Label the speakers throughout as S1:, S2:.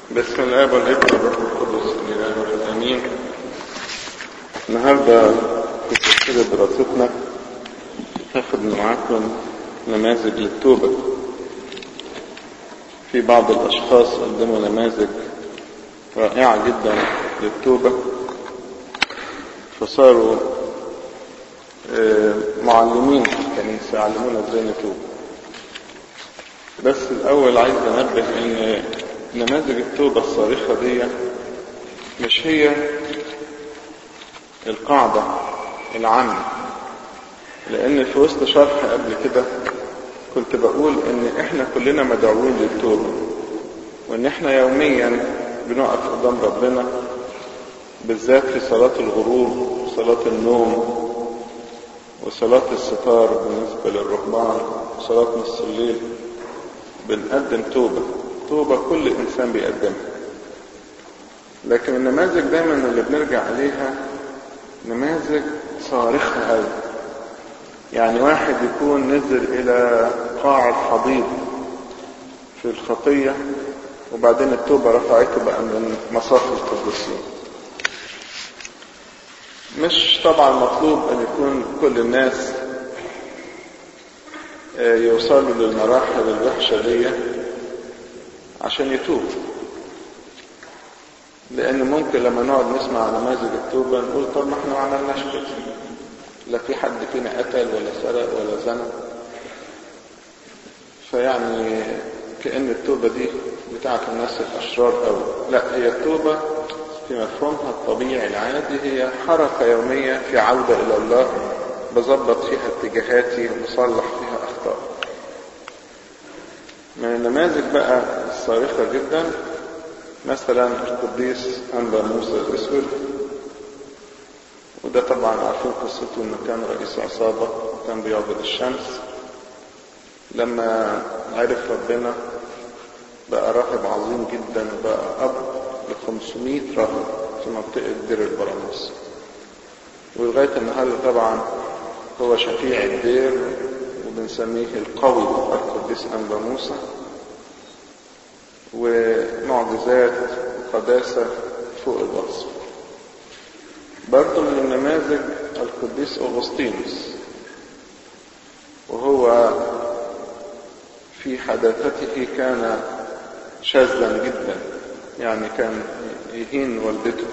S1: بسم الله والابن والروح القدس الاله واحد امين النهارده في سلسله دراستنا هاخد معاكم نماذج للتوبه في بعض الاشخاص قدموا نماذج رائعه جدا للتوبه فصاروا معلمين في الكنيسه يعلمونا ازاي نتوب بس الاول عايز انبه ان نماذج التوبة الصارخة دي مش هي القاعدة العامة لان في وسط شرح قبل كده كنت بقول ان احنا كلنا مدعوين للتوبة وان احنا يوميا بنقف قدام ربنا بالذات في صلاة الغروب وصلاة النوم وصلاة الستار بالنسبة للرهبان وصلاة نص الليل بنقدم توبة توبة كل إنسان بيقدمها لكن النماذج دايما اللي بنرجع عليها نماذج صارخة أوي يعني واحد يكون نزل إلى قاع الحضيض في الخطية وبعدين التوبة رفعته بقى من مصاف القديسين مش طبعا مطلوب أن يكون كل الناس يوصلوا للمراحل الوحشة دي عشان يتوب لان ممكن لما نقعد نسمع نماذج التوبة نقول طب ما احنا ما عملناش كده لا في حد فينا قتل ولا سرق ولا زنى فيعني كأن التوبة دي بتاعت الناس الأشرار أوي لا هي التوبة في مفهومها الطبيعي العادي هي حركة يومية في عودة إلى الله بظبط فيها اتجاهاتي وبصلح فيها أخطاء من النماذج بقى الصارخة جدا مثلا القديس أنبا موسى الأسود وده طبعا عارفين قصته انه كان رئيس عصابة وكان بيعبد الشمس لما عرف ربنا بقى راهب عظيم جدا وبقى أب ل 500 راهب في منطقة دير البراموس ولغاية النهاردة طبعا هو شفيع الدير وبنسميه القوي القديس أنبا موسى ومعجزات وقداسة فوق الوصف برضو من النماذج القديس أغسطينوس وهو في حداثته كان شاذا جدا يعني كان يهين والدته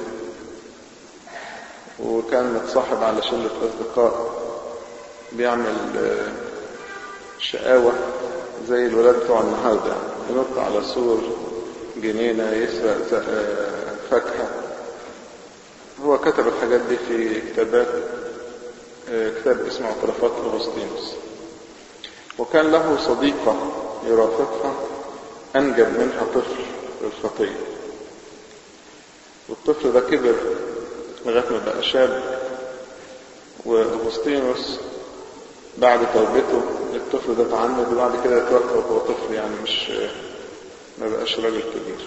S1: وكان متصاحب على شلة أصدقاء بيعمل شقاوة زي الولاد بتوع النهاردة ينط على سور جنينة يسرق فاكهة هو كتب الحاجات دي في كتابات كتاب اسمه اعترافات أغسطينوس وكان له صديقة يرافقها أنجب منها طفل الخطية والطفل ده كبر لغاية ما بقى شاب وأغسطينوس بعد توبته الطفل ده اتعمد وبعد كده اتوفى وهو طفل يعني مش ما بقاش راجل كبير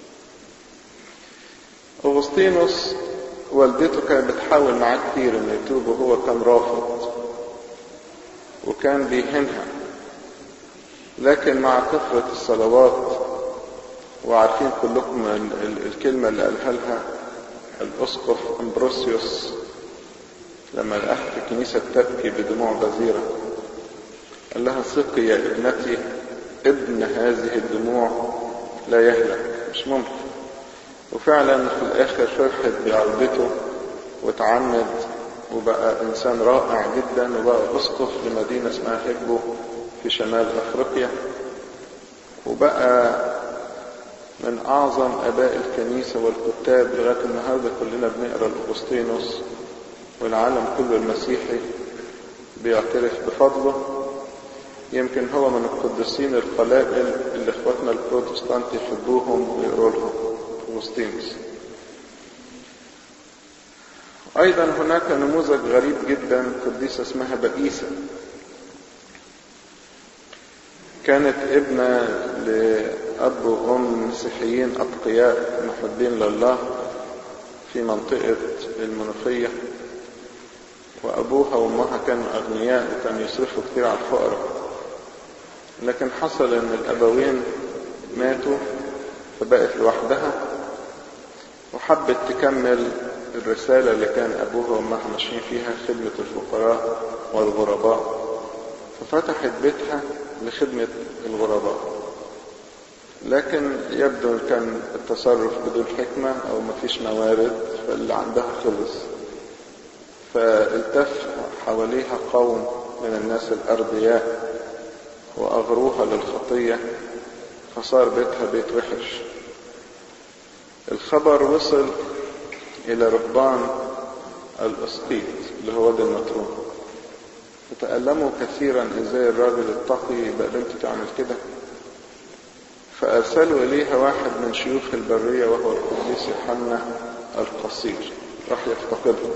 S1: أغسطينوس والدته كانت بتحاول معاه كتير انه يتوب وهو كان رافض وكان بيهنها لكن مع كثرة الصلوات وعارفين كلكم الكلمة اللي قالها لها الأسقف أمبروسيوس لما لقاها في الكنيسة تبكي بدموع غزيرة قال لها ثقي يا ابنتي ابن هذه الدموع لا يهلك مش ممكن وفعلا في الآخر فرحت بعودته وتعمد وبقى إنسان رائع جدا وبقى أسقف لمدينة اسمها هيبو في شمال أفريقيا وبقى من أعظم آباء الكنيسة والكتاب لغاية النهاردة كلنا بنقرأ الأغسطينوس والعالم كله المسيحي بيعترف بفضله يمكن هو من القديسين القلائل اللي اخواتنا البروتستانت يحبوهم ويقروا لهم أغسطينوس أيضا هناك نموذج غريب جدا قديسة اسمها بئيسة كانت ابنة لأب وأم مسيحيين أتقياء محبين لله في منطقة المنوفية وأبوها وأمها كانوا أغنياء وكانوا يصرفوا كتير على الفقراء لكن حصل ان الابوين ماتوا فبقت لوحدها وحبت تكمل الرسالة اللي كان أبوها وأمها ماشيين فيها خدمة الفقراء والغرباء ففتحت بيتها لخدمة الغرباء لكن يبدو كان التصرف بدون حكمة أو مفيش موارد فاللي عندها خلص فالتف حواليها قوم من الناس الأرضياء وأغروها للخطية فصار بيتها بيت وحش الخبر وصل إلى رهبان الأسقيط اللي هو وادي النطرون فتألموا كثيرا ازاي الراجل التقي يبقى بنته تعمل كده فأرسلوا إليها واحد من شيوخ البرية وهو القديس يوحنا القصير راح يفتقدها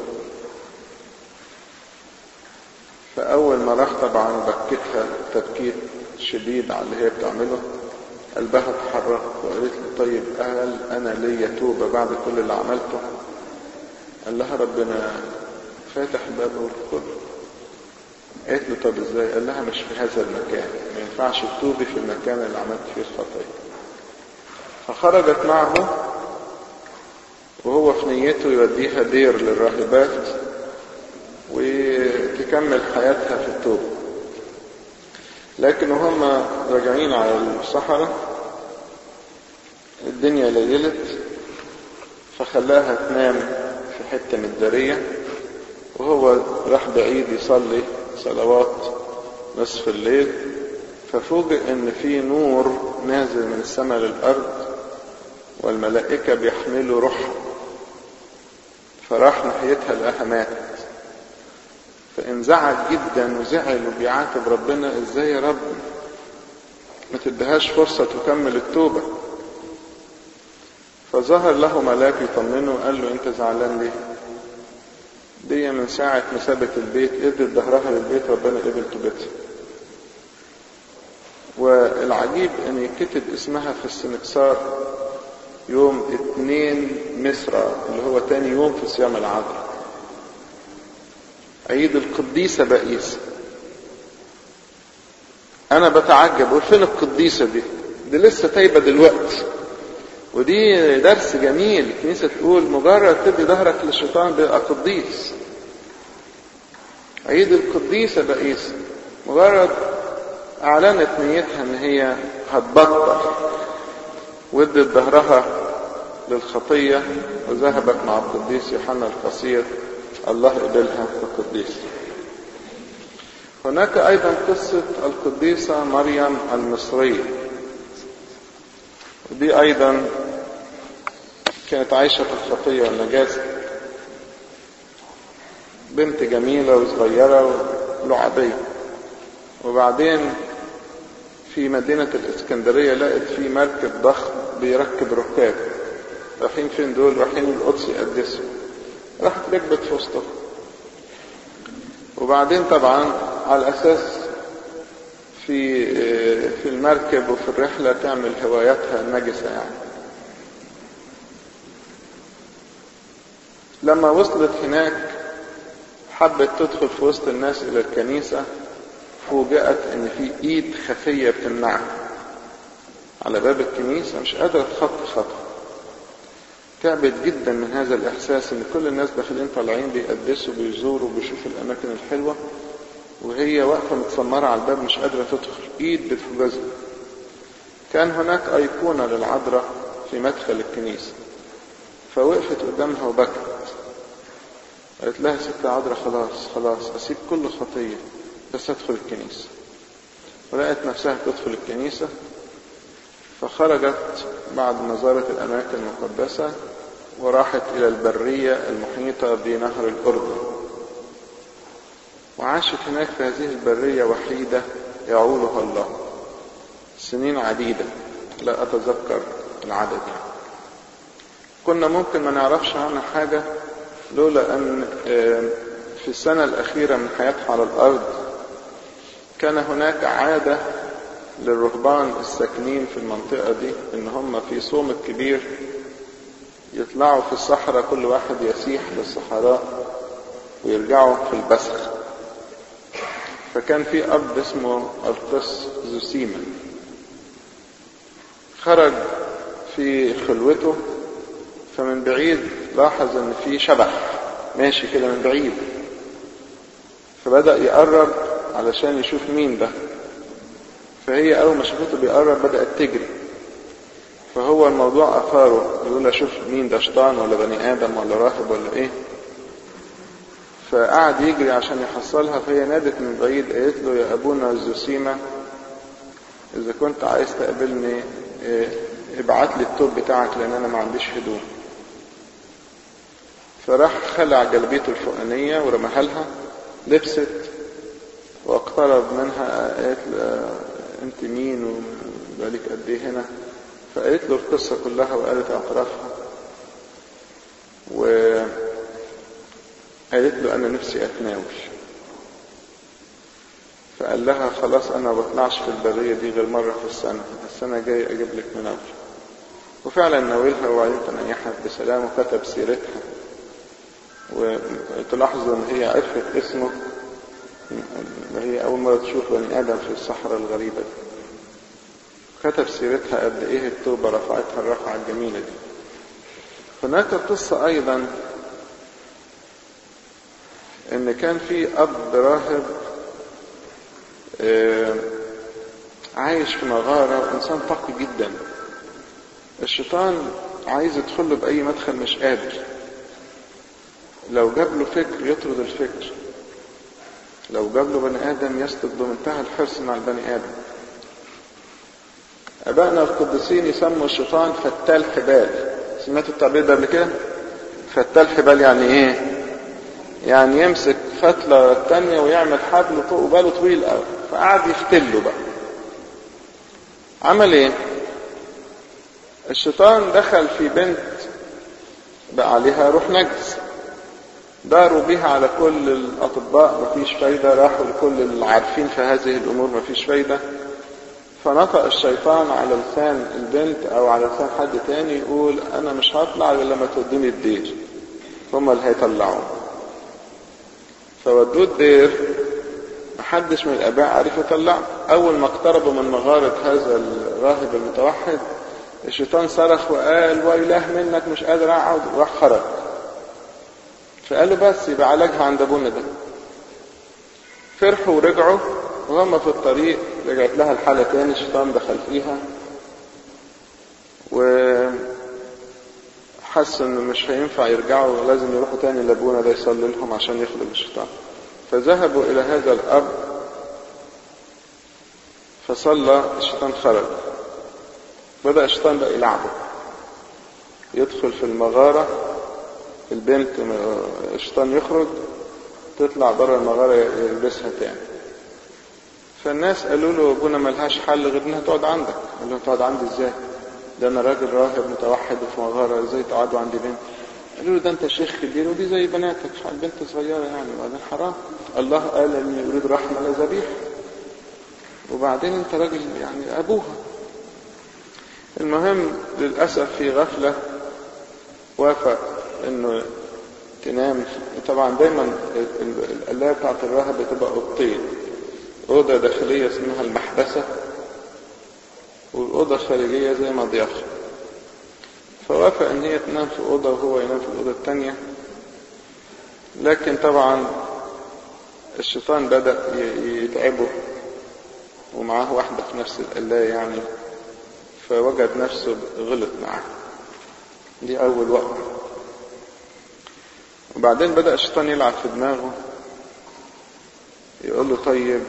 S1: فأول ما راح طبعا بكتها تبكيت شديد على اللي هي بتعمله قلبها اتحرك وقالت له طيب هل أنا ليا توبة بعد كل اللي عملته قال لها ربنا فاتح بابه الكل قالت له طب ازاي قال لها مش في هذا المكان ما ينفعش تتوبي في المكان اللي عملت فيه الخطية فخرجت معه وهو في نيته يوديها دير للراهبات وتكمل حياتها في التوبة لكن وهم راجعين على الصحراء الدنيا ليلت فخلاها تنام في حتة متدارية وهو راح بعيد يصلي صلوات نصف الليل ففوجئ ان في نور نازل من السماء للارض والملائكة بيحملوا روحها فراح ناحيتها لقاها ماتت فانزعج جدا وزعل وبيعاتب ربنا ازاي يا رب ما تدهاش فرصة تكمل التوبة فظهر له ملاك يطمنه وقال له انت زعلان ليه دي من ساعة ما سابت البيت ادت ظهرها للبيت ربنا قبل توبتها والعجيب ان يكتب اسمها في السنكسار يوم اتنين مصر اللي هو تاني يوم في صيام العذراء عيد القديسة بائسة انا بتعجب اقول فين القديسة دي دي لسه تايبة دلوقتي ودي درس جميل الكنيسة تقول مجرد تدي ظهرك للشيطان بيبقى قديس عيد القديسة بائسة مجرد اعلنت نيتها ان هي هتبطل وادت ظهرها للخطية وذهبت مع القديس يوحنا القصير الله قبلها كقديس هناك ايضا قصة القديسة مريم المصرية ودي ايضا كانت عايشة في الخطية والنجاسة بنت جميلة وصغيرة ولعبية وبعدين في مدينة الاسكندرية لقت في مركب ضخم بيركب ركاب رايحين فين دول رايحين القدس يقدسوا راحت ركبت في وسطهم وبعدين طبعا على اساس في في المركب وفي الرحلة تعمل هواياتها النجسة يعني لما وصلت هناك حبت تدخل في وسط الناس الى الكنيسة فوجئت ان في ايد خفية بتمنعها على باب الكنيسة مش قادرة تخطي خطوة تعبت جدا من هذا الاحساس ان كل الناس داخلين طالعين بيقدسوا بيزوروا بيشوفوا الاماكن الحلوة وهي واقفة متسمرة على الباب مش قادرة تدخل ايد بتفجزها كان هناك ايقونة للعذراء في مدخل الكنيسة فوقفت قدامها وبكت قالت لها ست عذراء خلاص خلاص اسيب كل خطية بس ادخل الكنيسة ولقت نفسها تدخل الكنيسة فخرجت بعد ما زارت الاماكن المقدسة وراحت الى البرية المحيطة بنهر الاردن وعاشت هناك في هذه البرية وحيدة يعولها الله سنين عديدة لا أتذكر العدد يعني. كنا ممكن ما نعرفش عنها حاجة لولا أن في السنة الأخيرة من حياتها على الأرض كان هناك عادة للرهبان الساكنين في المنطقة دي إن هم في صوم الكبير يطلعوا في الصحراء كل واحد يسيح للصحراء ويرجعوا في البسخ فكان في أب اسمه القس زوسيما خرج في خلوته فمن بعيد لاحظ ان في شبح ماشي كده من بعيد فبدأ يقرب علشان يشوف مين ده فهي اول ما شافته بيقرب بدأت تجري فهو الموضوع اثاره يقول اشوف مين ده شيطان ولا بني ادم ولا راهب ولا ايه فقعد يجري عشان يحصلها فهي نادت من بعيد قالت له يا ابونا الزوسيمة اذا كنت عايز تقابلني ابعت لي التوب بتاعك لان انا ما عنديش هدوم فراح خلع جلبيته الفوقانية ورماها لها لبست واقترب منها قالت له انت مين وبقالك قد ايه هنا فقالت له القصة كلها وقالت اعترافها وقالت له انا نفسي اتناول فقال لها خلاص انا ما بطلعش في البرية دي غير مرة في السنة السنة جاي اجيب لك مناول وفعلا ناولها وبعدين تنيحت بسلام وكتب سيرتها وتلاحظوا ان هي عرفت اسمه هي اول مرة تشوف بني ادم في الصحراء الغريبة دي كتب سيرتها قد ايه التوبة رفعتها الرفعة الجميلة دي هناك قصة ايضا ان كان في اب راهب عايش في مغارة وانسان تقي جدا الشيطان عايز يدخل له باي مدخل مش قادر لو جاب له فكر يطرد الفكر لو جاب له بني ادم يسلك بمنتهى الحرص مع البني ادم ابائنا القديسين يسموا الشيطان فتال حبال سمعتوا التعبير ده قبل كده فتال حبال يعني ايه يعني يمسك فتلة التانية ويعمل حبل وباله طويل قوي فقعد يفتله بقى عمل ايه الشيطان دخل في بنت بقى عليها روح نجس داروا بها على كل الأطباء مفيش فايدة راحوا لكل العارفين في هذه الأمور مفيش فايدة فنطق الشيطان على لسان البنت أو على لسان حد تاني يقول أنا مش هطلع غير لما تودوني الدير هم اللي هيطلعوه فودوه الدير محدش من الآباء عرف يطلعه أول ما اقتربوا من مغارة هذا الراهب المتوحد الشيطان صرخ وقال وإله منك مش قادر أقعد وراح خرج فقال له بس يبقى علاجها عند ابونا ده فرحوا ورجعوا وهم في الطريق رجعت لها الحالة تاني الشيطان دخل فيها وحسوا انه مش هينفع يرجعوا لازم يروحوا تاني لابونا ده يصلي لهم عشان يخرج الشيطان فذهبوا الى هذا الاب فصلى الشيطان خرج بدأ الشيطان بقى يلعبه يدخل في المغارة البنت الشيطان يخرج تطلع بره المغارة يلبسها تاني فالناس قالوا له ابونا ملهاش حل غير انها تقعد عندك قال له تقعد عندي ازاي ده انا راجل راهب متوحد في مغارة ازاي تقعدوا عندي بنت قالوا له ده انت شيخ كبير ودي زي بناتك البنت صغيرة يعني وبعدين حرام الله قال اني اريد رحمة لا ذبيح وبعدين انت راجل يعني ابوها المهم للأسف في غفلة وافق انه تنام طبعا دايما القلاية بتاعت الراهب بتبقى اوضتين اوضة داخلية اسمها المحبسة والاوضة الخارجية زي مضيافة فوافق ان هي تنام في اوضة وهو ينام في الاوضة التانية لكن طبعا الشيطان بدأ يتعبه ومعاه واحدة في نفس القلاية يعني فوجد نفسه غلط معاه دي أول وقت وبعدين بدأ الشيطان يلعب في دماغه يقول له طيب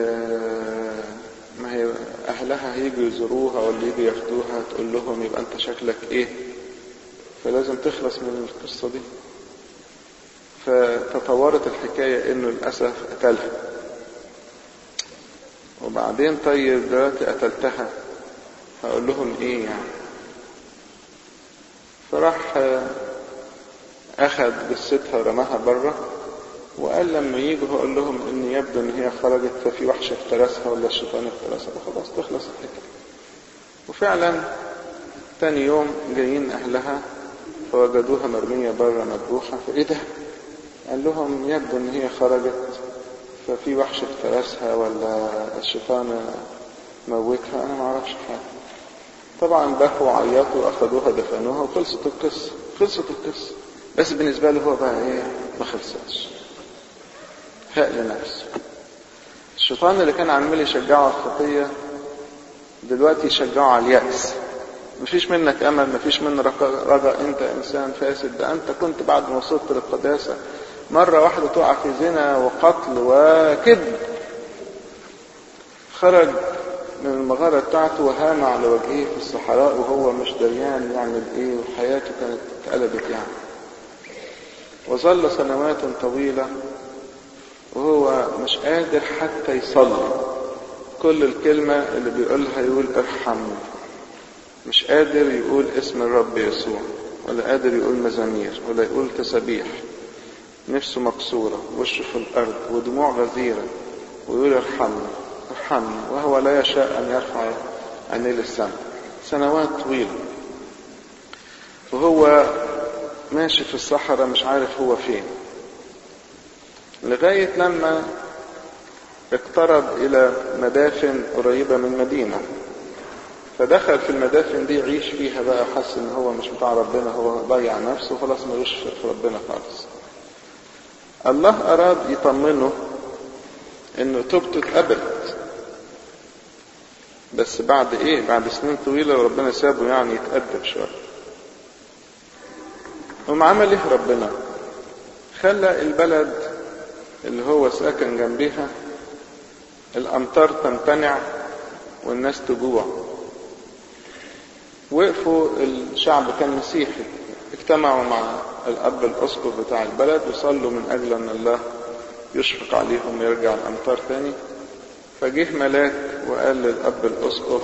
S1: ما هي أهلها هيجوا يزوروها ولا يجوا ياخدوها تقول لهم يبقى أنت شكلك إيه فلازم تخلص من القصة دي فتطورت الحكاية إنه للأسف قتلها وبعدين طيب دلوقتي قتلتها هقول لهم ايه يعني فراح اخذ جثتها ورماها بره وقال لما يجوا هقول لهم ان يبدو ان هي خرجت ففي وحش افترسها ولا الشيطان افترسها خلاص تخلص الحكايه وفعلا تاني يوم جايين اهلها فوجدوها مرميه بره مذبوحه فايه ده قال لهم يبدو ان هي خرجت ففي وحش افترسها ولا الشيطان موتها انا ما اعرفش حاجه طبعا بكوا وعيطوا واخدوها دفنوها وخلصت القصة خلصت القصة بس بالنسبة له هو بقى ايه ما خلصتش هاء لنفسه الشيطان اللي كان عمال يشجعه على الخطية دلوقتي يشجعه على اليأس مفيش منك امل مفيش منك رجاء انت انسان فاسد ده انت كنت بعد ما وصلت للقداسة مرة واحدة تقع في زنا وقتل وكذب خرج من المغارة بتاعته وهام على وجهه في الصحراء وهو مش دريان يعمل ايه وحياته كانت اتقلبت يعني وظل سنوات طويلة وهو مش قادر حتى يصلي كل الكلمة اللي بيقولها يقول ارحمني مش قادر يقول اسم الرب يسوع ولا قادر يقول مزامير ولا يقول تسابيح نفسه مكسورة وشه في الأرض ودموع غزيرة ويقول ارحمني ارحمني وهو لا يشاء أن يرفع عينيه للسماء سنوات طويلة وهو ماشي في الصحراء مش عارف هو فين لغاية لما اقترب إلى مدافن قريبة من مدينة فدخل في المدافن دي يعيش فيها بقى حس ان هو مش بتاع ربنا هو ضيع نفسه خلاص ملوش في ربنا خالص الله اراد يطمنه انه توبته اتقبلت بس بعد ايه بعد سنين طويلة وربنا سابه يعني يتأدب شوية قام عمل ايه ربنا خلى البلد اللي هو ساكن جنبيها الامطار تمتنع والناس تجوع وقفوا الشعب كان مسيحي اجتمعوا مع الاب الاسقف بتاع البلد وصلوا من اجل ان الله يشفق عليهم ويرجع الامطار تاني فجه ملاك وقال للاب الاسقف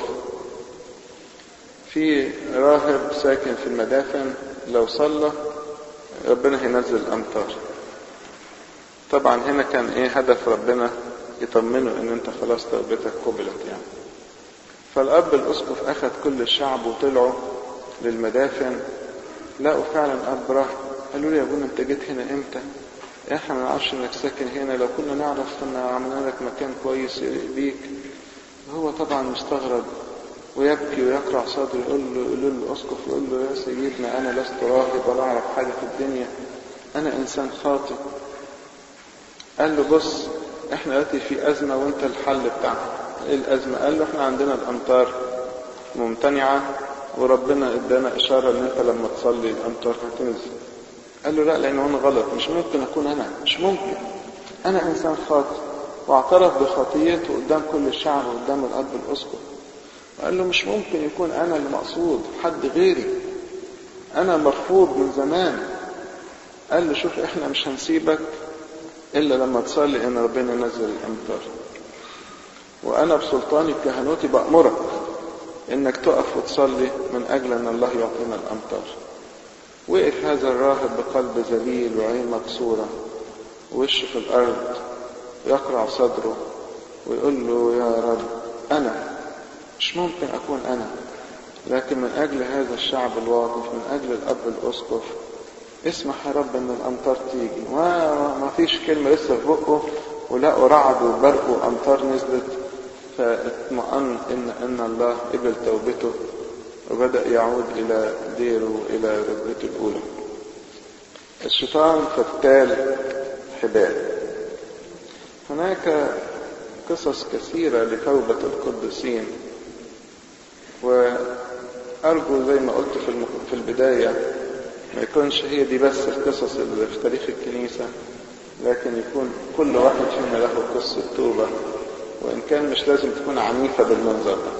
S1: في راهب ساكن في المدافن لو صلى ربنا هينزل الامطار طبعا هنا كان ايه هدف ربنا يطمنه ان انت خلاص توبتك قبلت يعني فالاب الاسقف اخذ كل الشعب وطلعوا للمدافن لقوا فعلا اب راح قالوا له يا ابونا انت جيت هنا امتى احنا ما نعرفش انك ساكن هنا لو كنا نعرف كنا عملنا لك مكان كويس يليق بيك هو طبعا مستغرب ويبكي ويقرع صدره يقول له يقول له الاسقف يقول له يا سيدنا انا لست راهب ولا اعرف حاجه في الدنيا انا انسان خاطئ قال له بص احنا دلوقتي في ازمه وانت الحل بتاعها ايه الازمه قال له احنا عندنا الامطار ممتنعه وربنا ادانا اشاره ان انت لما تصلي الامطار هتنزل قال له لا لانه انا غلط مش ممكن اكون انا مش ممكن انا انسان خاطئ واعترف بخطيته قدام كل الشعب وقدام الاب الاسقف وقال له مش ممكن يكون انا اللي مقصود حد غيري انا مرفوض من زمان قال له شوف احنا مش هنسيبك الا لما تصلي ان ربنا ينزل الامطار وانا بسلطاني بكهنوتي بامرك انك تقف وتصلي من اجل ان الله يعطينا الامطار وقف هذا الراهب بقلب ذليل وعين مكسوره وش في الارض يقرع صدره ويقول له يا رب انا مش ممكن اكون انا لكن من اجل هذا الشعب الواقف من اجل الاب الاسقف اسمح يا رب ان الامطار تيجي ما فيش كلمه لسه في بقه ولقوا رعد وبرق وامطار نزلت فاطمأن ان ان الله قبل توبته وبدأ يعود الى ديره الى رتبته الاولى الشيطان فتال حبال هناك قصص كثيرة لتوبة القديسين وأرجو زي ما قلت في في البداية ما يكونش هي دي بس القصص اللي في تاريخ الكنيسة لكن يكون كل واحد فينا له قصة توبة وإن كان مش لازم تكون عنيفة بالمنظر ده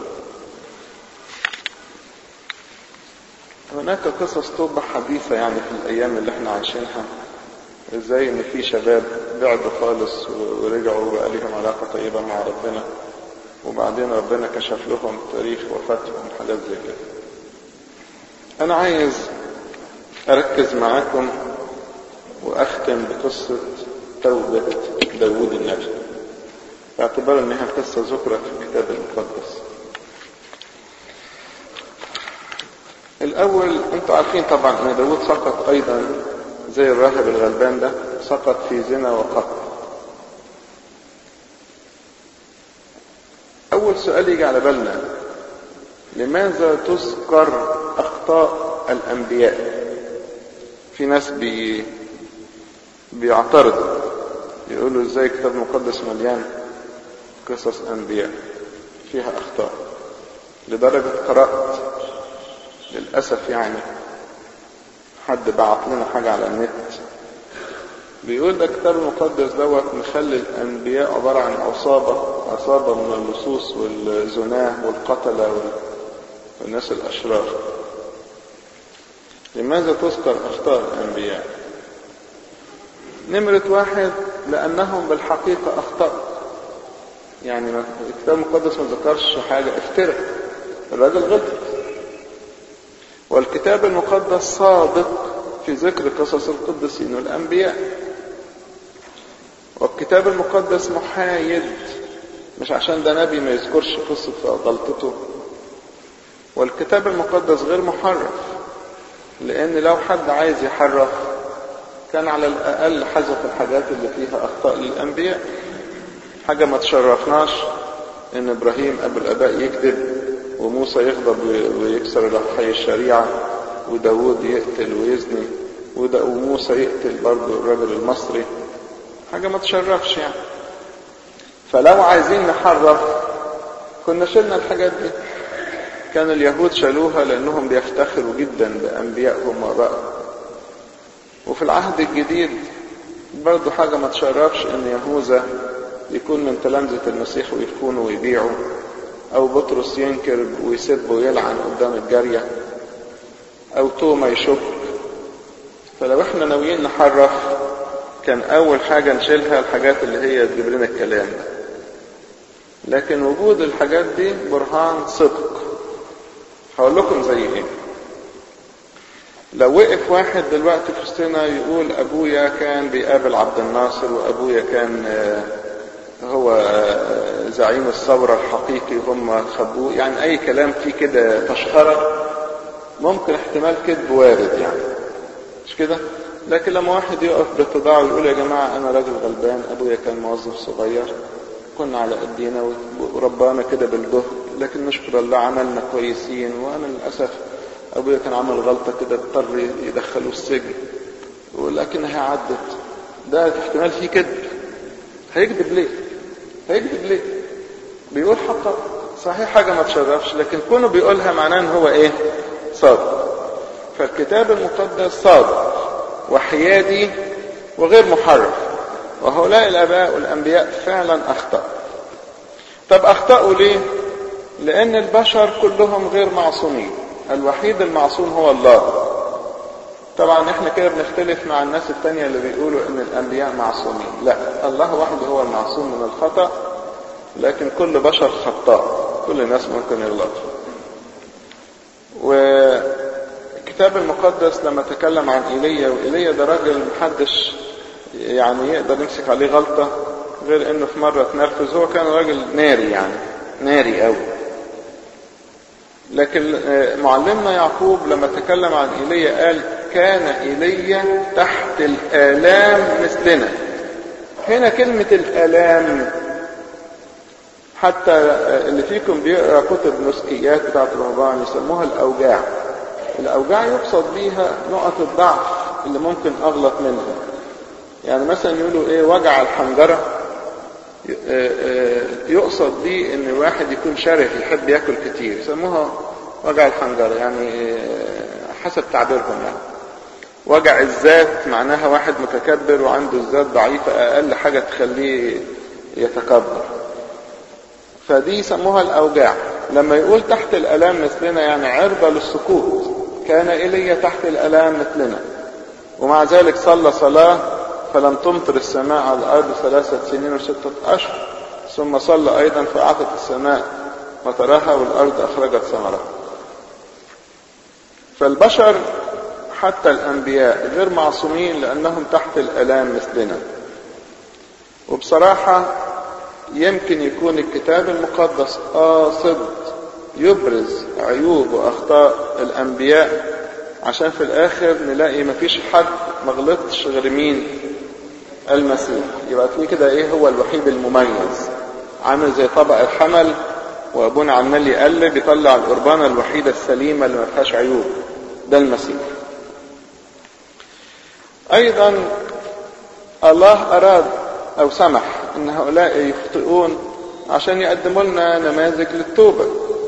S1: هناك قصص توبة حديثة يعني في الأيام اللي احنا عايشينها ازاي ان في شباب بعدوا خالص ورجعوا وبقى لهم علاقة طيبة مع ربنا وبعدين ربنا كشف لهم تاريخ وفاتهم حاجات زي كده انا عايز اركز معاكم واختم بقصة توبة داوود النبي باعتبار انها قصة ذكرت في الكتاب المقدس الاول انتوا عارفين طبعا ان داوود سقط ايضا زي الراهب الغلبان ده سقط في زنا وقتل اول سؤال يجي على بالنا لماذا تذكر أخطاء الأنبياء في ناس بي بيعترضوا يقولوا ازاي الكتاب المقدس مليان قصص أنبياء فيها أخطاء لدرجة قرأت للأسف يعني حد بعت لنا حاجة على النت بيقول ده الكتاب المقدس دوت مخلي الأنبياء عبارة عن عصابة عصابة من اللصوص والزناه والقتلة والناس الأشرار لماذا تذكر أخطاء الأنبياء نمرة واحد لأنهم بالحقيقة أخطأ يعني الكتاب المقدس ما ذكرش حاجة افترق الراجل غلط والكتاب المقدس صادق في ذكر قصص القديسين والأنبياء والكتاب المقدس محايد مش عشان ده نبي ما يذكرش قصة غلطته والكتاب المقدس غير محرف لأن لو حد عايز يحرف كان على الأقل حذف الحاجات اللي فيها أخطاء للأنبياء حاجة ما تشرفناش إن إبراهيم أبو الآباء يكذب وموسى يغضب ويكسر حي الشريعة وداود يقتل ويزني وموسى يقتل برضه الرجل المصري حاجة ما تشرفش يعني فلو عايزين نحرف كنا شلنا الحاجات دي كان اليهود شالوها لأنهم بيفتخروا جدا بأنبيائهم وآبائهم وفي العهد الجديد برضه حاجة ما تشرفش إن يهوذا يكون من تلامذة المسيح ويخونوا ويبيعوا أو بطرس ينكر ويسب ويلعن قدام الجارية أو توما يشك فلو احنا ناويين نحرف كان أول حاجة نشيلها الحاجات اللي هي تجيب لنا الكلام ده لكن وجود الحاجات دي برهان صدق هقول لكم زي ايه لو وقف واحد دلوقتي في وسطنا يقول ابويا كان بيقابل عبد الناصر وابويا كان هو زعيم الثورة الحقيقي وهم خبوه يعني اي كلام فيه كده تشخرة ممكن احتمال كذب وارد يعني مش كده لكن لما واحد يقف باتضاع ويقول يا جماعة انا راجل غلبان ابويا كان موظف صغير كنا على قدينا وربانا كده بالجهد لكن نشكر الله عملنا كويسين وانا للاسف ابويا كان عمل غلطة كده اضطر يدخلوه السجن ولكنها عدت ده احتمال فيه كذب هيكذب ليه هيكذب ليه بيقول حقا صحيح حاجة ما تشرفش لكن كونه بيقولها معناه ان هو ايه صادق فالكتاب المقدس صادق وحيادي وغير محرف وهؤلاء الاباء والانبياء فعلا اخطأ طب اخطأوا ليه لان البشر كلهم غير معصومين الوحيد المعصوم هو الله طبعا احنا كده بنختلف مع الناس التانية اللي بيقولوا ان الانبياء معصومين لا الله وحده هو المعصوم من الخطأ لكن كل بشر خطاء كل الناس ممكن يغلطوا والكتاب المقدس لما تكلم عن ايليا وايليا ده راجل محدش يعني يقدر يمسك عليه غلطة غير انه في مرة تنرفز هو كان راجل ناري يعني ناري قوي لكن معلمنا يعقوب لما تكلم عن ايليا قال كان ايليا تحت الالام مثلنا هنا كلمة الالام حتى اللي فيكم بيقرا كتب نسكيات بتاعت الرهبان يسموها الاوجاع الاوجاع يقصد بيها نقط الضعف اللي ممكن اغلط منها يعني مثلا يقولوا ايه وجع الحنجره يقصد بيه ان واحد يكون شره يحب ياكل كتير يسموها وجع الحنجره يعني حسب تعبيرهم يعني وجع الذات معناها واحد متكبر وعنده الذات ضعيفة اقل حاجة تخليه يتكبر فدي يسموها الاوجاع لما يقول تحت الالام مثلنا يعني عرضة للسقوط كان ايليا تحت الالام مثلنا ومع ذلك صلى صلاة فلم تمطر السماء على الأرض ثلاثة سنين وستة أشهر ثم صلى أيضا فأعطت السماء مطرها والأرض أخرجت ثمرها فالبشر حتى الأنبياء غير معصومين لأنهم تحت الألام مثلنا وبصراحة يمكن يكون الكتاب المقدس قاصد يبرز عيوب وأخطاء الأنبياء عشان في الآخر نلاقي مفيش حد مغلطش غير مين المسيح يبقى في كده ايه هو الوحيد المميز عامل زي طبق الحمل وابونا عمال يقلب يطلع القربانة الوحيدة السليمة اللي ما فيهاش عيوب ده المسيح ايضا الله اراد او سمح ان هؤلاء يخطئون عشان يقدموا لنا نماذج للتوبة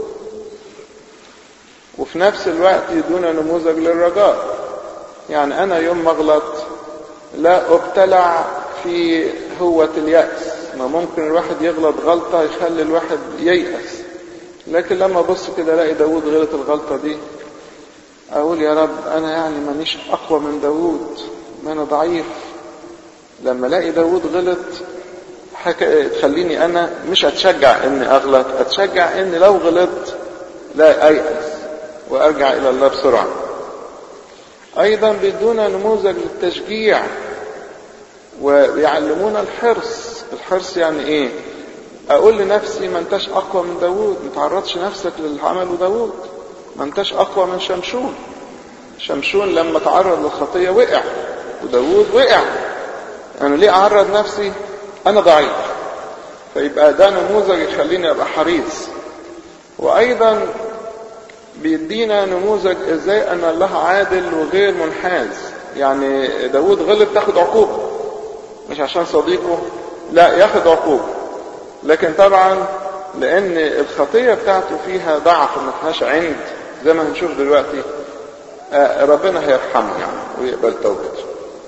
S1: وفي نفس الوقت يدونا نموذج للرجاء يعني انا يوم ما اغلط لا ابتلع في هوة اليأس ما ممكن الواحد يغلط غلطة يخلي الواحد ييأس لكن لما ابص كده الاقي داود غلط الغلطة دي اقول يا رب انا يعني مانيش اقوى من داود ما انا ضعيف لما الاقي داود غلط حكا تخليني انا مش اتشجع اني اغلط اتشجع اني لو غلطت لا ايأس وارجع الى الله بسرعة ايضا بيدونا نموذج للتشجيع ويعلمونا الحرص الحرص يعني ايه اقول لنفسي ما انتش اقوى من داود ما تعرضش نفسك للي عمله داود ما انتش اقوى من شمشون شمشون لما تعرض للخطية وقع وداود وقع انا ليه اعرض نفسي انا ضعيف فيبقى ده نموذج يخليني ابقى حريص وايضا بيدينا نموذج ازاي ان الله عادل وغير منحاز يعني داود غلط تاخد عقوبة مش عشان صديقه لا ياخد عقوبة لكن طبعا لان الخطية بتاعته فيها ضعف ما فيهاش عند زي ما هنشوف دلوقتي ربنا هيرحمه يعني ويقبل توبته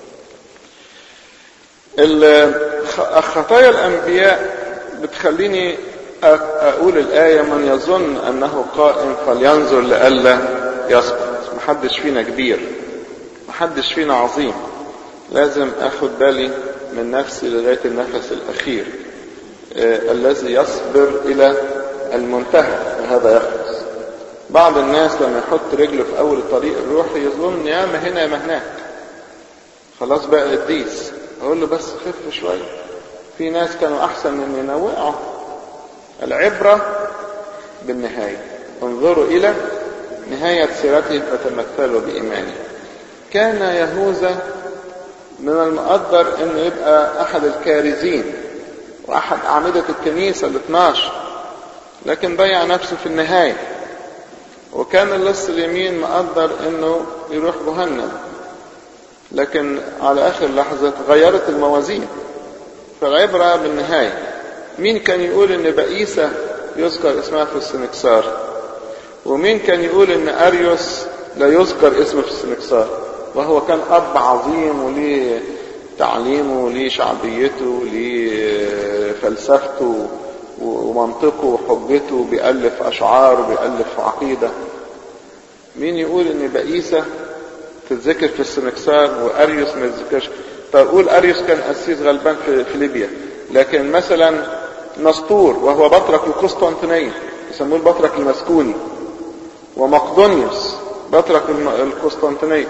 S1: خطايا الانبياء بتخليني اقول الايه من يظن انه قائم فلينظر لئلا يسقط محدش فينا كبير محدش فينا عظيم لازم اخد بالي من نفسي لغايه النفس الاخير آه الذي يصبر الى المنتهى هذا يخلص بعض الناس لما يحط رجله في اول الطريق الروحي يظن يا ما هنا يا ما هناك خلاص بقى قديس اقول له بس خف شويه في ناس كانوا احسن مننا وقعوا العبرة بالنهاية انظروا الى نهاية سيرته فتمثلوا بإيمانه كان يهوذا من المقدر انه يبقى احد الكارزين واحد اعمدة الكنيسة ال 12 لكن ضيع نفسه في النهاية وكان اللص اليمين مقدر انه يروح جهنم لكن على اخر لحظة غيرت الموازين فالعبرة بالنهاية مين كان يقول ان بئيسة يذكر اسمها في السنكسار ومين كان يقول ان اريوس لا يذكر اسمه في السنكسار وهو كان اب عظيم وليه تعليمه وليه شعبيته وليه فلسفته ومنطقه وحجته بيألف اشعار وبيألف عقيدة مين يقول ان بئيسة تتذكر في السنكسار واريوس ما يتذكرش طب قول اريوس كان قسيس غلبان في, في ليبيا لكن مثلا نسطور وهو بطرك القسطنطينية يسموه البطرك المسكوني ومقدونيوس بطرك القسطنطينية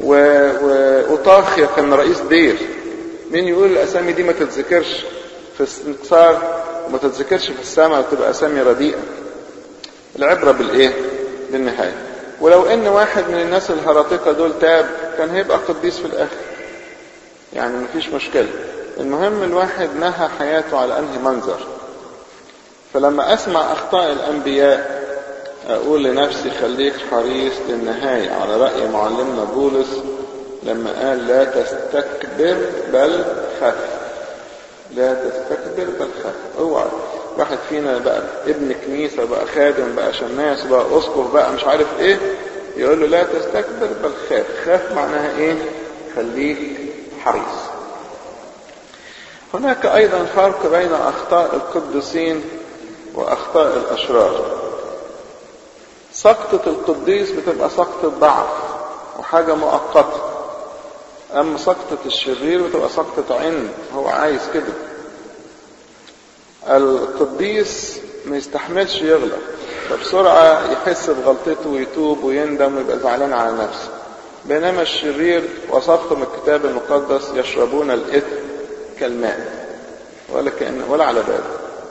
S1: وأوطاخيا كان رئيس دير مين يقول الأسامي دي ما تتذكرش في السنكسار وما تتذكرش في السماء وتبقى أسامي رديئة العبرة بالإيه؟ بالنهاية ولو إن واحد من الناس الهراطقة دول تاب كان هيبقى قديس في الآخر يعني مفيش مشكلة المهم الواحد نهى حياته على أنهي منظر فلما أسمع أخطاء الأنبياء أقول لنفسي خليك حريص للنهاية على رأي معلمنا بولس لما قال لا تستكبر بل خف لا تستكبر بل خف اوعى واحد فينا بقى ابن كنيسة بقى خادم بقى شماس بقى اسقف بقى مش عارف ايه يقول له لا تستكبر بل خاف خاف معناها ايه خليك حريص هناك ايضا فرق بين اخطاء القديسين واخطاء الاشرار سقطة القديس بتبقى سقطة ضعف وحاجة مؤقتة اما سقطة الشرير بتبقى سقطة عند هو عايز كده القديس ما يستحملش يغلط فبسرعة يحس بغلطته ويتوب ويندم ويبقى زعلان على نفسه بينما الشرير وصفهم الكتاب المقدس يشربون الإثم كالماء ولا كأن ولا على باله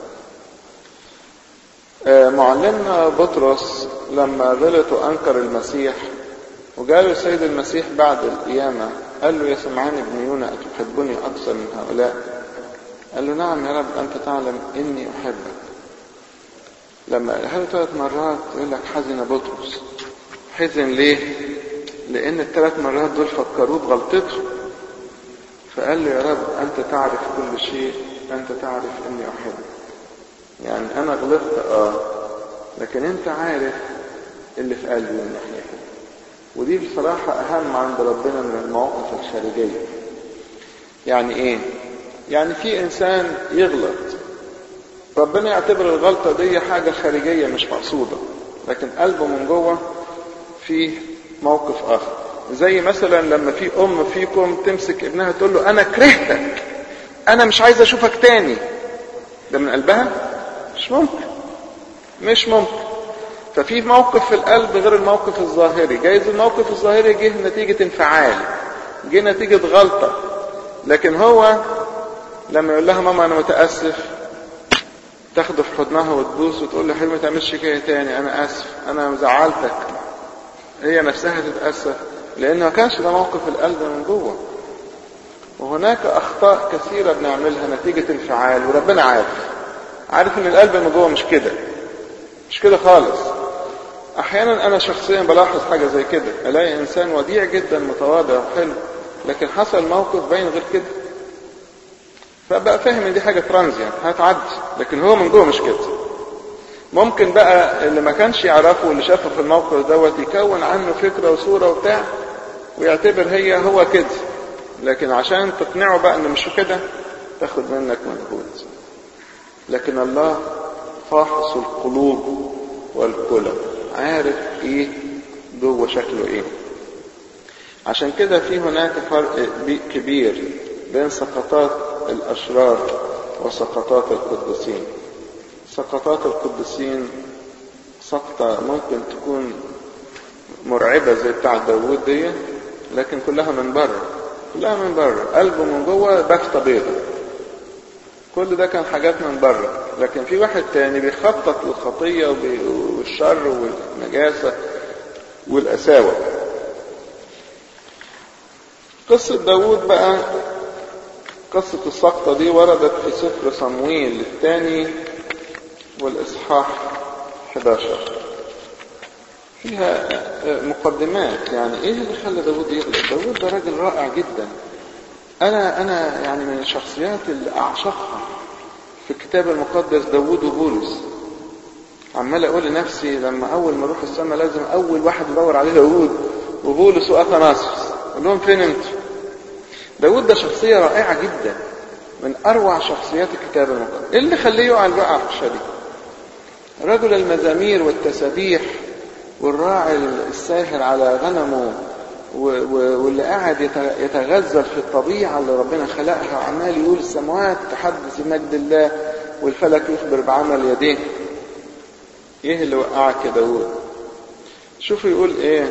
S1: معلمنا بطرس لما غلط وأنكر المسيح وجاله السيد المسيح بعد القيامة قال له يا سمعان ابن يونا أتحبني أكثر من هؤلاء قال له نعم يا رب أنت تعلم إني أحبك لما قالها ثلاث مرات يقول لك حزن بطرس حزن ليه لان الثلاث مرات دول فكروه بغلطته فقال له يا رب انت تعرف كل شيء انت تعرف اني احبك يعني انا غلطت اه لكن انت عارف اللي في قلبي من ناحيتك ودي بصراحة اهم عند ربنا من المواقف الخارجية يعني ايه يعني في انسان يغلط ربنا يعتبر الغلطة دي حاجة خارجية مش مقصودة لكن قلبه من جوه فيه موقف اخر زي مثلا لما في ام فيكم تمسك ابنها تقول له انا كرهتك انا مش عايز اشوفك تاني ده من قلبها مش ممكن مش ممكن ففي موقف في القلب غير الموقف الظاهري جايز الموقف الظاهري جه نتيجة انفعال جه نتيجة غلطة لكن هو لما يقول لها ماما انا متأسف تاخده في حضنها وتبوس وتقول له حبيبي ما تعملش كده تاني انا اسف انا زعلتك هي نفسها تتأسف لان ما كانش ده موقف القلب من جوه وهناك اخطاء كثيرة بنعملها نتيجة انفعال وربنا عارف عارف ان القلب من جوه مش كده مش كده خالص احيانا انا شخصيا بلاحظ حاجة زي كده الاقي انسان وديع جدا متواضع وحلو لكن حصل موقف باين غير كده فبقى فاهم ان دي حاجة ترانزيان هتعدي لكن هو من جوه مش كده ممكن بقى اللي ما كانش يعرفه واللي شافه في الموقف دوت يكون عنه فكرة وصورة وبتاع ويعتبر هي هو كده لكن عشان تقنعه بقى انه مش كده تاخد منك مجهود لكن الله فاحص القلوب والقلب عارف ايه جوه شكله ايه عشان كده في هناك فرق كبير بين سقطات الاشرار وسقطات القديسين سقطات القديسين سقطة ممكن تكون مرعبة زي بتاع داوود دي لكن كلها من بره كلها من بره قلبه من جوه بفتة بيضة كل ده كان حاجات من بره لكن في واحد تاني بيخطط للخطية والشر والنجاسة والقساوة قصة داوود بقى قصة السقطة دي وردت في سفر صمويل الثاني والإصحاح 11 فيها مقدمات يعني ايه اللي خلى داود يغلط داود ده راجل رائع جدا انا انا يعني من الشخصيات اللي اعشقها في الكتاب المقدس داود وبولس عمال اقول لنفسي لما اول ما اروح السماء لازم اول واحد ادور عليه داود وبولس واثناسوس اقول لهم فين انتوا داود ده شخصيه رائعه جدا من اروع شخصيات الكتاب المقدس ايه اللي خليه يقع الوقعه في الشريك رجل المزامير والتسابيح والراعي الساهر على غنمه واللي قاعد يتغزل في الطبيعة اللي ربنا خلقها وعمال يقول السماوات تحدث بمجد الله والفلك يخبر بعمل يديه ايه اللي وقعك يا داود شوفوا يقول ايه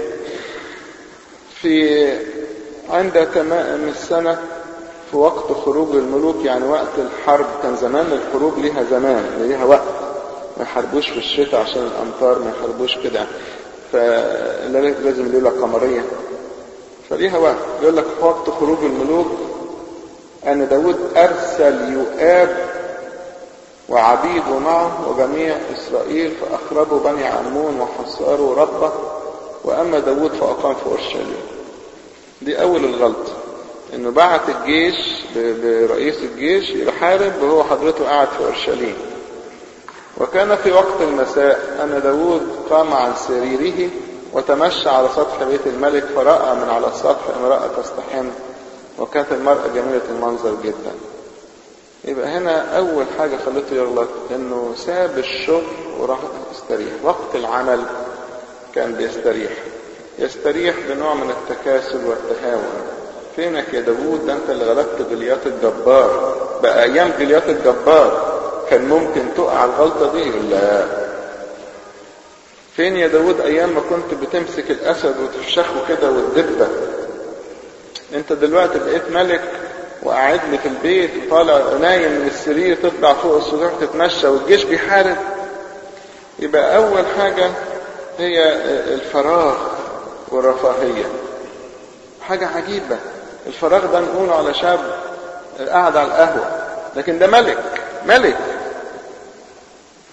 S1: في عند تمام السنة في وقت خروج الملوك يعني وقت الحرب كان زمان الحروب ليها زمان ليها وقت ما يحاربوش في الشتاء عشان الامطار ما يحاربوش كده فلازم ليلة قمرية فليها وقت يقول لك في وقت خروج الملوك ان داود ارسل يؤاب وعبيده معه وجميع اسرائيل فاخرجوا بني عمون وحصروا ربه واما داود فاقام في اورشليم دي اول الغلطه انه بعت الجيش برئيس الجيش يحارب وهو حضرته قاعد في اورشليم وكان في وقت المساء أن داود قام عن سريره وتمشى على سطح بيت الملك فرأى من على السطح امرأة تستحم وكانت المرأة جميلة المنظر جدا يبقى هنا أول حاجة خلته يغلط إنه ساب الشغل وراح يستريح وقت العمل كان بيستريح يستريح بنوع من التكاسل والتهاون فينك يا داوود ده انت اللي غلبت جليات الجبار بقى ايام جليات الجبار كان ممكن تقع الغلطة دي ولا فين يا داود ايام ما كنت بتمسك الاسد وتفشخه كده وتدبه انت دلوقتي بقيت ملك وقاعد لي في البيت وطالع نايم من السرير تطلع فوق السطوح تتمشى والجيش بيحارب يبقى اول حاجة هي الفراغ والرفاهية حاجة عجيبة الفراغ ده نقوله على شاب قاعد على القهوة لكن ده ملك ملك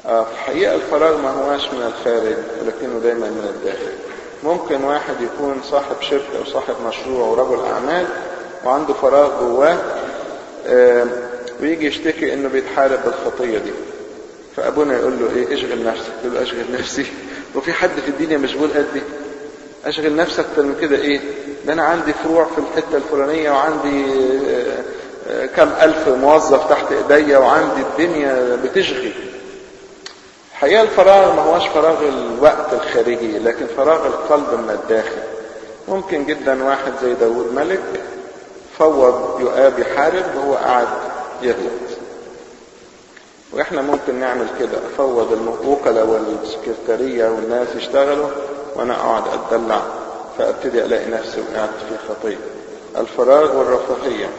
S1: آه في الحقيقة الفراغ ما هواش من الخارج ولكنه دايما من الداخل ممكن واحد يكون صاحب شركة أو صاحب مشروع ورجل أعمال وعنده فراغ جواه آه ويجي يشتكي انه بيتحارب بالخطية دي فابونا يقول له ايه اشغل نفسك يقول له اشغل نفسي وفي حد في الدنيا مشغول قدي اشغل نفسك اكتر من كده ايه ده انا عندي فروع في الحتة الفلانية وعندي آه آه كم الف موظف تحت ايديا وعندي الدنيا بتشغل الحقيقة الفراغ ما هوش فراغ الوقت الخارجي لكن فراغ القلب من الداخل ممكن جدا واحد زي داود ملك فوض يؤاب يحارب وهو قاعد يغلط واحنا ممكن نعمل كده افوض الوكلاء والسكرتارية والناس يشتغلوا وانا اقعد اتدلع فابتدي الاقي نفسي وقعت في خطية الفراغ والرفاهية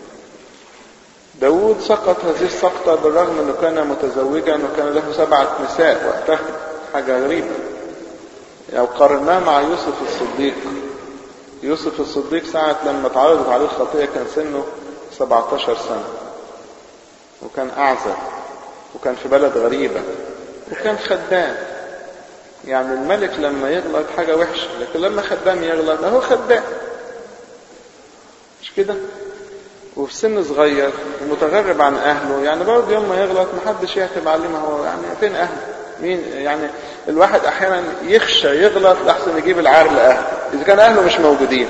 S1: داود سقط هذه السقطة بالرغم انه كان متزوجا وكان له سبعة نساء وقتها حاجة غريبة لو قارناه مع يوسف الصديق يوسف الصديق ساعة لما اتعرضت عليه الخطية كان سنه 17 سنة وكان أعزب وكان في بلد غريبة وكان خدام يعني الملك لما يغلط حاجة وحشة لكن لما خدام يغلط هو خدام مش كده وفي سن صغير ومتغرب عن أهله يعني برضه يوم ما يغلط محدش يعتب عليه ما هو يعني فين أهله مين يعني الواحد أحيانا يخشى يغلط لحسن يجيب العار لأهله إذا كان أهله مش موجودين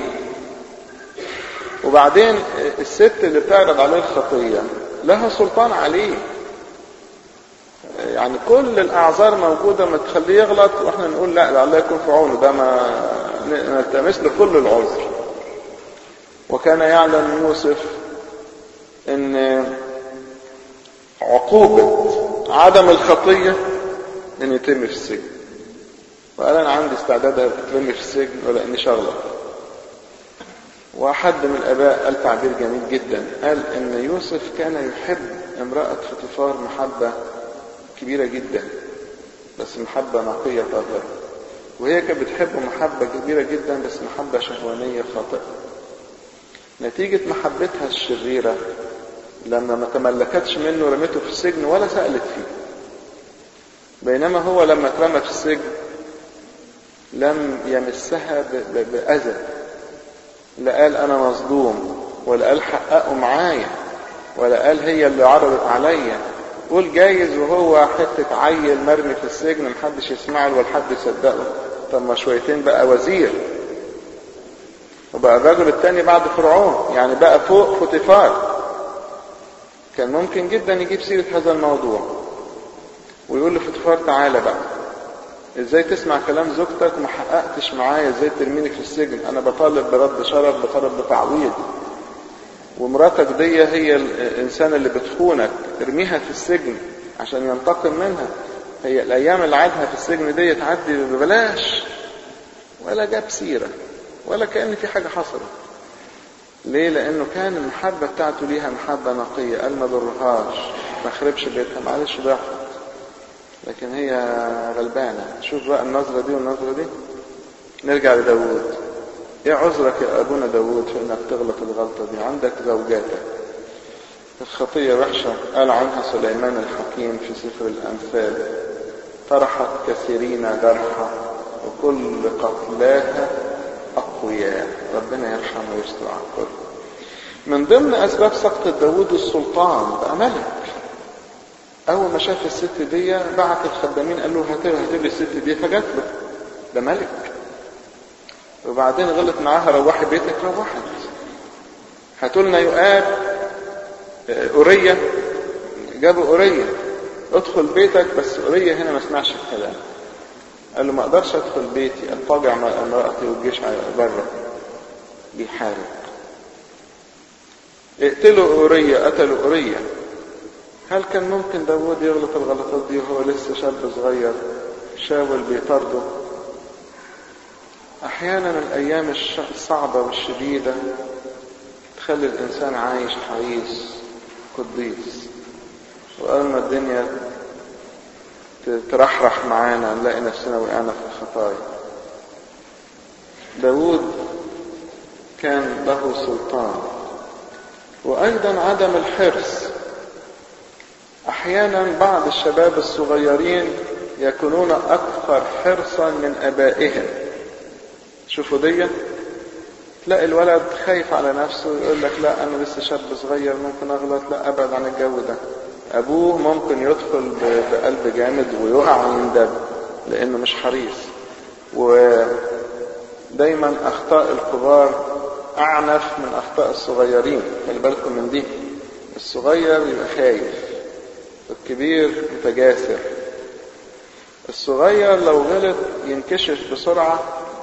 S1: وبعدين الست اللي بتعرض عليه الخطية لها سلطان عليه يعني كل الأعذار موجودة ما تخليه يغلط وإحنا نقول لا لا الله يكون في عونه ده ما نلتمس له كل العذر وكان يعلم يوسف ان عقوبة عدم الخطية ان يتم في السجن وقال انا عندي استعداد اترمي في السجن ولا اني شغلة واحد من الاباء قال تعبير جميل جدا قال ان يوسف كان يحب امرأة فطفار محبة كبيرة جدا بس محبة نقية طاهرة وهي كانت بتحبه محبة كبيرة جدا بس محبة شهوانية خاطئة نتيجة محبتها الشريرة لما ما تملكتش منه رميته في السجن ولا سألت فيه بينما هو لما اترمى في السجن لم يمسها بأذى لا قال أنا مظلوم ولا قال حققوا معايا ولا قال هي اللي عرضت عليا قول جايز وهو حتة عيل مرمي في السجن محدش يسمع له ولا حد يصدقه طب ما شويتين بقى وزير وبقى الرجل الثاني بعد فرعون يعني بقى فوق فوتيفار كان ممكن جدا يجيب سيرة هذا الموضوع ويقول لفوتيفار تعالى بقى ازاي تسمع كلام زوجتك ما حققتش معايا ازاي ترميني في السجن انا بطالب برد شرف بطالب بتعويض ومراتك دي هي الانسان اللي بتخونك ارميها في السجن عشان ينتقم منها هي الايام اللي عادها في السجن دي تعدي ببلاش ولا جاب سيره ولا كأن في حاجة حصلت ليه لانه كان المحبة بتاعته ليها محبة نقية قال ما ضرهاش ما خربش بيتها معلش ضعفت لكن هي غلبانة شوف بقى النظرة دي والنظرة دي نرجع لداود ايه عذرك يا ابونا داود في انك تغلط الغلطة دي عندك زوجاتك الخطية وحشة قال عنها سليمان الحكيم في سفر الامثال طرحت كثيرين جرحا وكل قتلاها أقوياء ربنا يرحم ويستر عن كل من ضمن أسباب سقط داود السلطان بقى ملك أول ما شاف الست دي بعت الخدامين قال له هات هات لي الست دي فجات له ده ملك وبعدين غلط معاها روحي بيتك روحت هاتوا لنا يؤاب أورية جابوا أورية ادخل بيتك بس أورية هنا ما سمعش الكلام قال له ما اقدرش ادخل بيتي اضطجع مع امرأتي والجيش بره بيحارب اقتلوا أورية قتلوا أورية هل كان ممكن داود يغلط الغلطات دي وهو لسه شاب صغير شاول بيطرده احيانا الايام الصعبة والشديدة تخلي الانسان عايش حريص قديس واول ما الدنيا ترحرح معانا نلاقي نفسنا وقعنا في الخطايا داود كان له سلطان وايضا عدم الحرص احيانا بعض الشباب الصغيرين يكونون اكثر حرصا من ابائهم شوفوا دي تلاقي الولد خايف على نفسه يقول لك لا انا لسه شاب صغير ممكن اغلط لا ابعد عن الجو ده ابوه ممكن يدخل بقلب جامد ويقع ويندب لانه مش حريص ودايما اخطاء الكبار اعنف من اخطاء الصغيرين خلي بالكم من دي الصغير يبقى خايف الكبير متجاسر الصغير لو غلط ينكشف بسرعة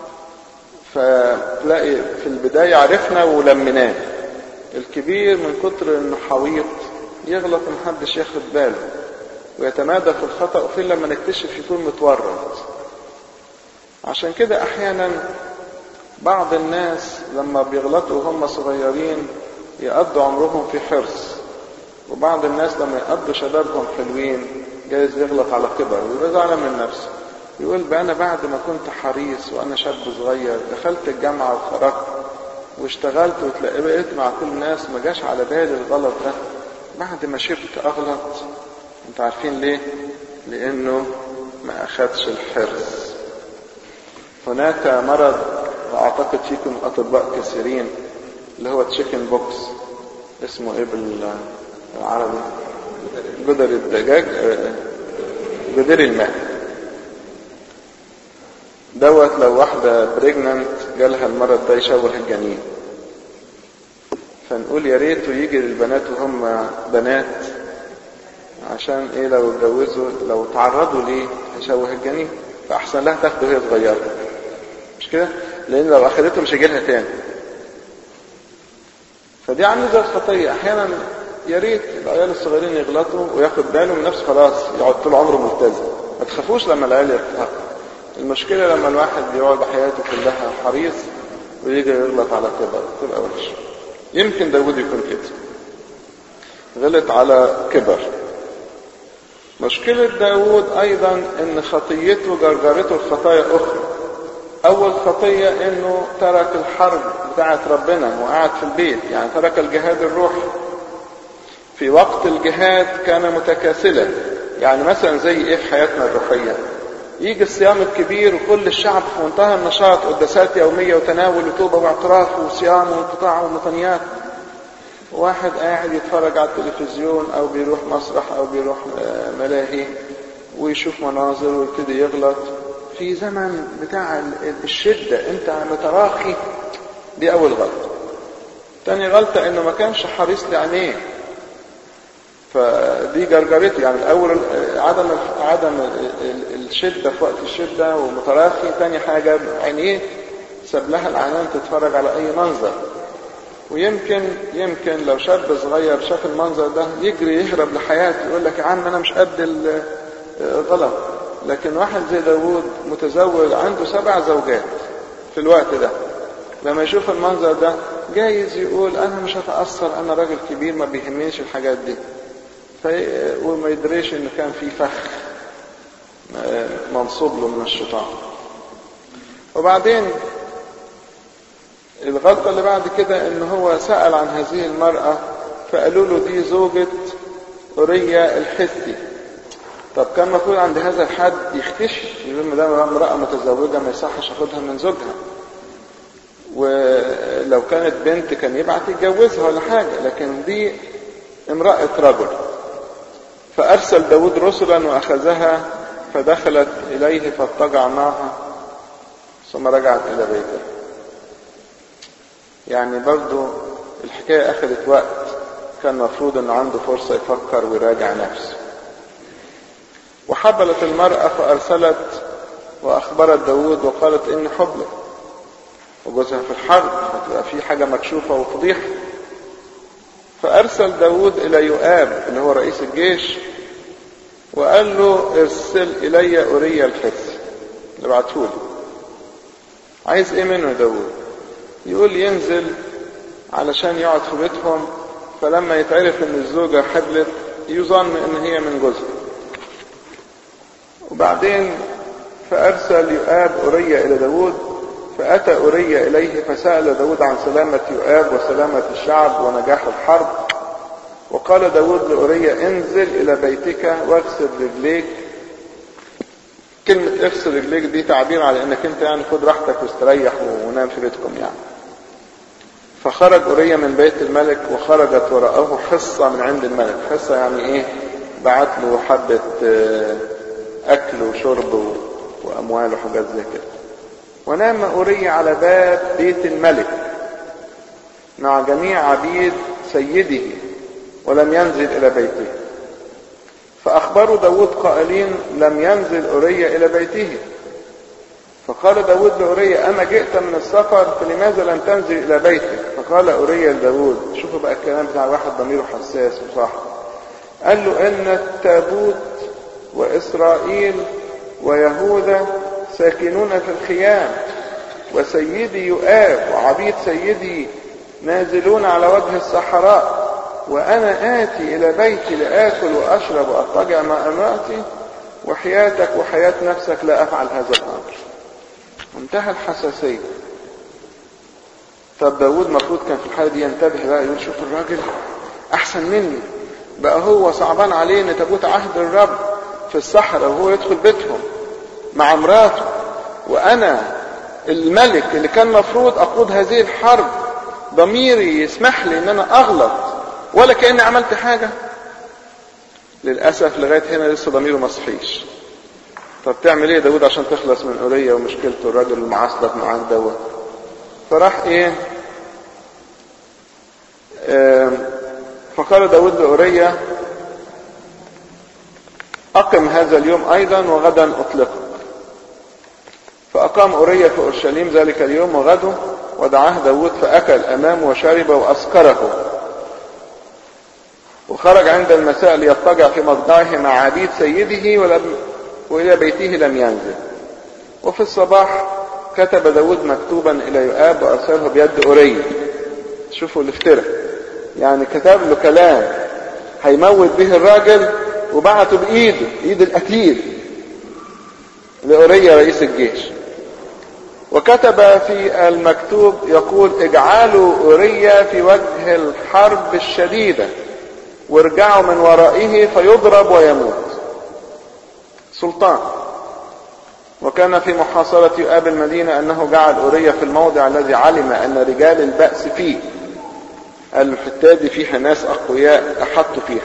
S1: فتلاقي في البداية عرفنا ولمناه الكبير من كتر انه حويط يغلط محدش ياخد باله ويتمادى في الخطأ وفين لما نكتشف يكون متورط عشان كده احيانا بعض الناس لما بيغلطوا وهم صغيرين يقضوا عمرهم في حرص وبعض الناس لما يقضوا شبابهم حلوين جايز يغلط على كبر ويبقى زعلان من نفسه يقول بقى انا بعد ما كنت حريص وانا شاب صغير دخلت الجامعة وخرجت واشتغلت وتلاقي بقيت مع كل الناس ما جاش على بالي الغلط ده بعد ما شفت اغلط انت عارفين ليه لانه ما اخدش الحرص هناك مرض واعتقد فيكم اطباء كثيرين اللي هو تشيكن بوكس اسمه ايه بالعربي جدر الدجاج جدر الماء دوت لو واحدة بريجننت جالها المرض ده يشوه الجنين فنقول يا ريته يجي للبنات وهم بنات عشان ايه لو اتجوزوا لو تعرضوا ليه يشوه الجنين فاحسن لها تاخده وهي صغيره مش كده لان لو اخدته مش هيجيلها تاني فدي عامله زي الخطيه احيانا يا ريت العيال الصغيرين يغلطوا وياخد باله من نفسه خلاص يقعد طول عمره ملتزم ما تخافوش لما العيال يرتهقوا المشكله لما الواحد بيقعد حياته كلها حريص ويجي يغلط على كبر تبقى وحش يمكن داود يكون كده غلط على كبر مشكلة داود أيضا إن خطيته جرجرته الخطايا أخرى أول خطية إنه ترك الحرب بتاعت ربنا وقعد في البيت يعني ترك الجهاد الروحي في وقت الجهاد كان متكاسلا يعني مثلا زي إيه في حياتنا الروحية يجي الصيام الكبير وكل الشعب في منتهى النشاط قداسات يومية وتناول وتوبة واعتراف وصيام وانقطاع ومطنيات واحد قاعد يتفرج على التلفزيون او بيروح مسرح او بيروح ملاهي ويشوف مناظر ويبتدي يغلط في زمن بتاع الشدة انت متراخي دي اول غلطة تاني غلطة انه ما كانش حريص لعينيه فدي جرجرته يعني الاول عدم عدم الشدة في وقت الشدة ومتراخي تاني حاجة عينيه ساب لها العنان تتفرج على اي منظر ويمكن يمكن لو شاب صغير شاف المنظر ده يجري يهرب لحياته يقول لك يا عم انا مش قد الغلط لكن واحد زي داوود متزوج عنده سبع زوجات في الوقت ده لما يشوف المنظر ده جايز يقول انا مش هتأثر انا راجل كبير ما بيهمنيش الحاجات دي في وما يدريش ان كان في فخ منصوب له من الشيطان وبعدين الغلطة اللي بعد كده ان هو سأل عن هذه المرأة فقالوا له دي زوجة أوريا الحثي طب كان المفروض عند هذا الحد يختشي يقول ما دام امرأة متزوجة ما يصحش اخدها من زوجها ولو كانت بنت كان يبعت يتجوزها ولا حاجة لكن دي امرأة رجل فأرسل داود رسلا وأخذها فدخلت إليه فاضطجع معها ثم رجعت إلى بيتها يعني برضو الحكاية أخذت وقت كان المفروض أنه عنده فرصة يفكر ويراجع نفسه وحبلت المرأة فأرسلت وأخبرت داود وقالت إني حبلت وجوزها في الحرب هتبقى في حاجة مكشوفة وفضيحة فأرسل داود إلى يؤاب اللي هو رئيس الجيش وقال له ارسل إلي أوريا الحثي اللي بعتهولي عايز ايه منه داود يقول ينزل علشان يقعد في بيتهم فلما يتعرف ان الزوجة حبلت يظن ان هي من جوزها وبعدين فارسل يؤاب اوريا الى داود فاتى اوريا اليه فسأل داود عن سلامة يؤاب وسلامة الشعب ونجاح الحرب وقال داود لأوريا انزل إلى بيتك واغسل رجليك كلمة اغسل رجليك دي تعبير على انك انت يعني خد راحتك واستريح ونام في بيتكم يعني فخرج أوريا من بيت الملك وخرجت وراءه حصة من عند الملك حصة يعني ايه بعت له حبة اكل وشرب واموال وحاجات زي كده ونام أوريا على باب بيت الملك مع جميع عبيد سيده ولم ينزل إلى بيته فأخبروا داود قائلين لم ينزل أوريا إلى بيته فقال داود لأوريا أما جئت من السفر فلماذا لم تنزل إلى بيتك فقال أوريا لداود شوفوا بقى الكلام بتاع واحد ضميره حساس وصح قال له إن التابوت وإسرائيل ويهوذا ساكنون في الخيام وسيدي يؤاب وعبيد سيدي نازلون على وجه الصحراء وأنا آتي إلى بيتي لآكل وأشرب وأضطجع مع امرأتي وحياتك وحياة نفسك لا أفعل هذا الأمر منتهى الحساسية طب داود مفروض كان في الحالة دي ينتبه بقى يقول شوف الراجل أحسن مني بقى هو صعبان عليه إن تابوت عهد الرب في الصحراء وهو يدخل بيتهم مع مراته وأنا الملك اللي كان مفروض أقود هذه الحرب ضميري يسمح لي إن أنا أغلط ولا كأني عملت حاجة للأسف لغاية هنا لسه ضميره ما صحيش طب تعمل ايه داود عشان تخلص من أورية ومشكلته الراجل المعاصلك معاك دوت فراح ايه آه فقال داود لأورية أقم هذا اليوم أيضا وغدا أطلقك فأقام أورية في أورشليم ذلك اليوم وغده ودعاه داود فأكل أمامه وشرب وأسكره وخرج عند المساء ليضطجع في مضجعه مع عبيد سيده ولم وإلى بيته لم ينزل وفي الصباح كتب داود مكتوبا إلى يؤاب وأرسله بيد أورية شوفوا الافتراء يعني كتب له كلام هيموت به الراجل وبعته بإيده إيد القتيل لأورية رئيس الجيش وكتب في المكتوب يقول اجعلوا أورية في وجه الحرب الشديدة وارجعوا من ورائه فيضرب ويموت سلطان وكان في محاصرة يؤاب المدينة أنه جعل أورية في الموضع الذي علم أن رجال البأس فيه قال الحتة دي فيها ناس أقوياء أحطوا فيها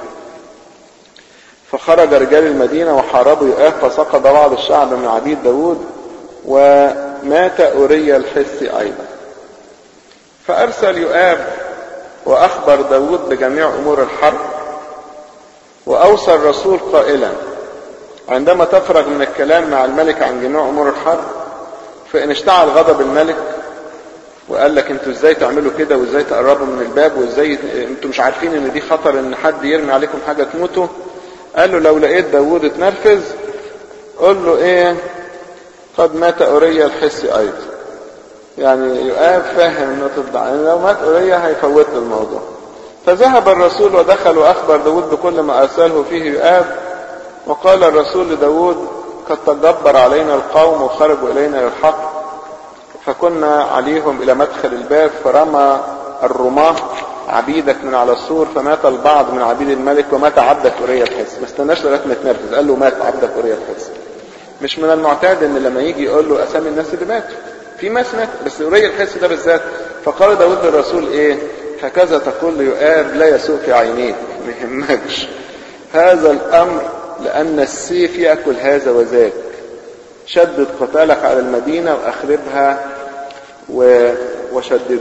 S1: فخرج رجال المدينة وحاربوا يؤاب فسقط بعض الشعب من عبيد داود ومات أورية الحسي أيضا فأرسل يؤاب وأخبر داود بجميع أمور الحرب وأوصى الرسول قائلا عندما تفرغ من الكلام مع الملك عن جميع أمور الحرب فإن اشتعل غضب الملك وقال لك انتوا ازاي تعملوا كده وازاي تقربوا من الباب وازاي انتوا مش عارفين ان دي خطر ان حد يرمي عليكم حاجة تموتوا قال له لو لقيت داوود اتنرفز قول له ايه قد مات أوريا الحسي ايضا يعني يؤاب فاهم انه تضع يعني لو مات أوريا هيفوت له الموضوع فذهب الرسول ودخل واخبر داود بكل ما ارسله فيه يؤاب وقال الرسول لداود قد تجبر علينا القوم وخرجوا الينا للحق فكنا عليهم الى مدخل الباب فرمى الرماة عبيدك من على السور فمات البعض من عبيد الملك ومات عبدك أوريا الحس ما استناش لغايه ما يتنرفز قال له مات عبدك أوريا الحس مش من المعتاد ان لما يجي يقول له اسامي الناس اللي ماتوا في ناس مات بس أوريا الحس ده بالذات فقال داود للرسول ايه هكذا تقول ليؤاب لا يسوء في عينيك ما يهمكش هذا الامر لان السيف ياكل هذا وذاك شدد قتالك على المدينه واخربها و... وشدده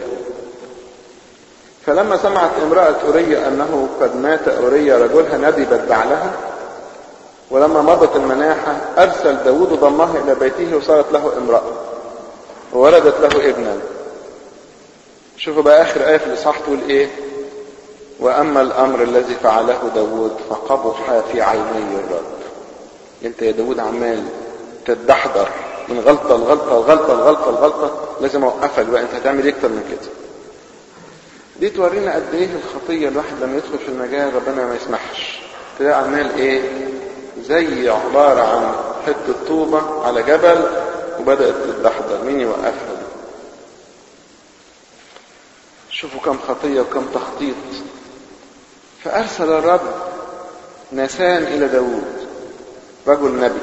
S1: فلما سمعت امرأة أورية أنه قد مات أورية رجلها ندبت بعلها ولما مضت المناحة أرسل داود ضمها إلى بيته وصارت له امرأة وولدت له ابنا شوفوا بقى آخر آية في الإصحاح تقول إيه وأما الأمر الذي فعله داود فقبح في عيني الرب أنت يا داود عمال تتدحضر من غلطة لغلطة لغلطة لغلطة لغلطة لازم أوقفك بقى أنت هتعمل إيه أكتر من كده دي تورينا قد ايه الخطية الواحد لما يدخل في المجال ربنا ما يسمحش تلاقي عمال ايه زي عبارة عن حتة طوبة على جبل وبدأت تتدحضر مين يوقفها دي شوفوا كم خطية وكم تخطيط فأرسل الرب نسان إلى داود رجل نبي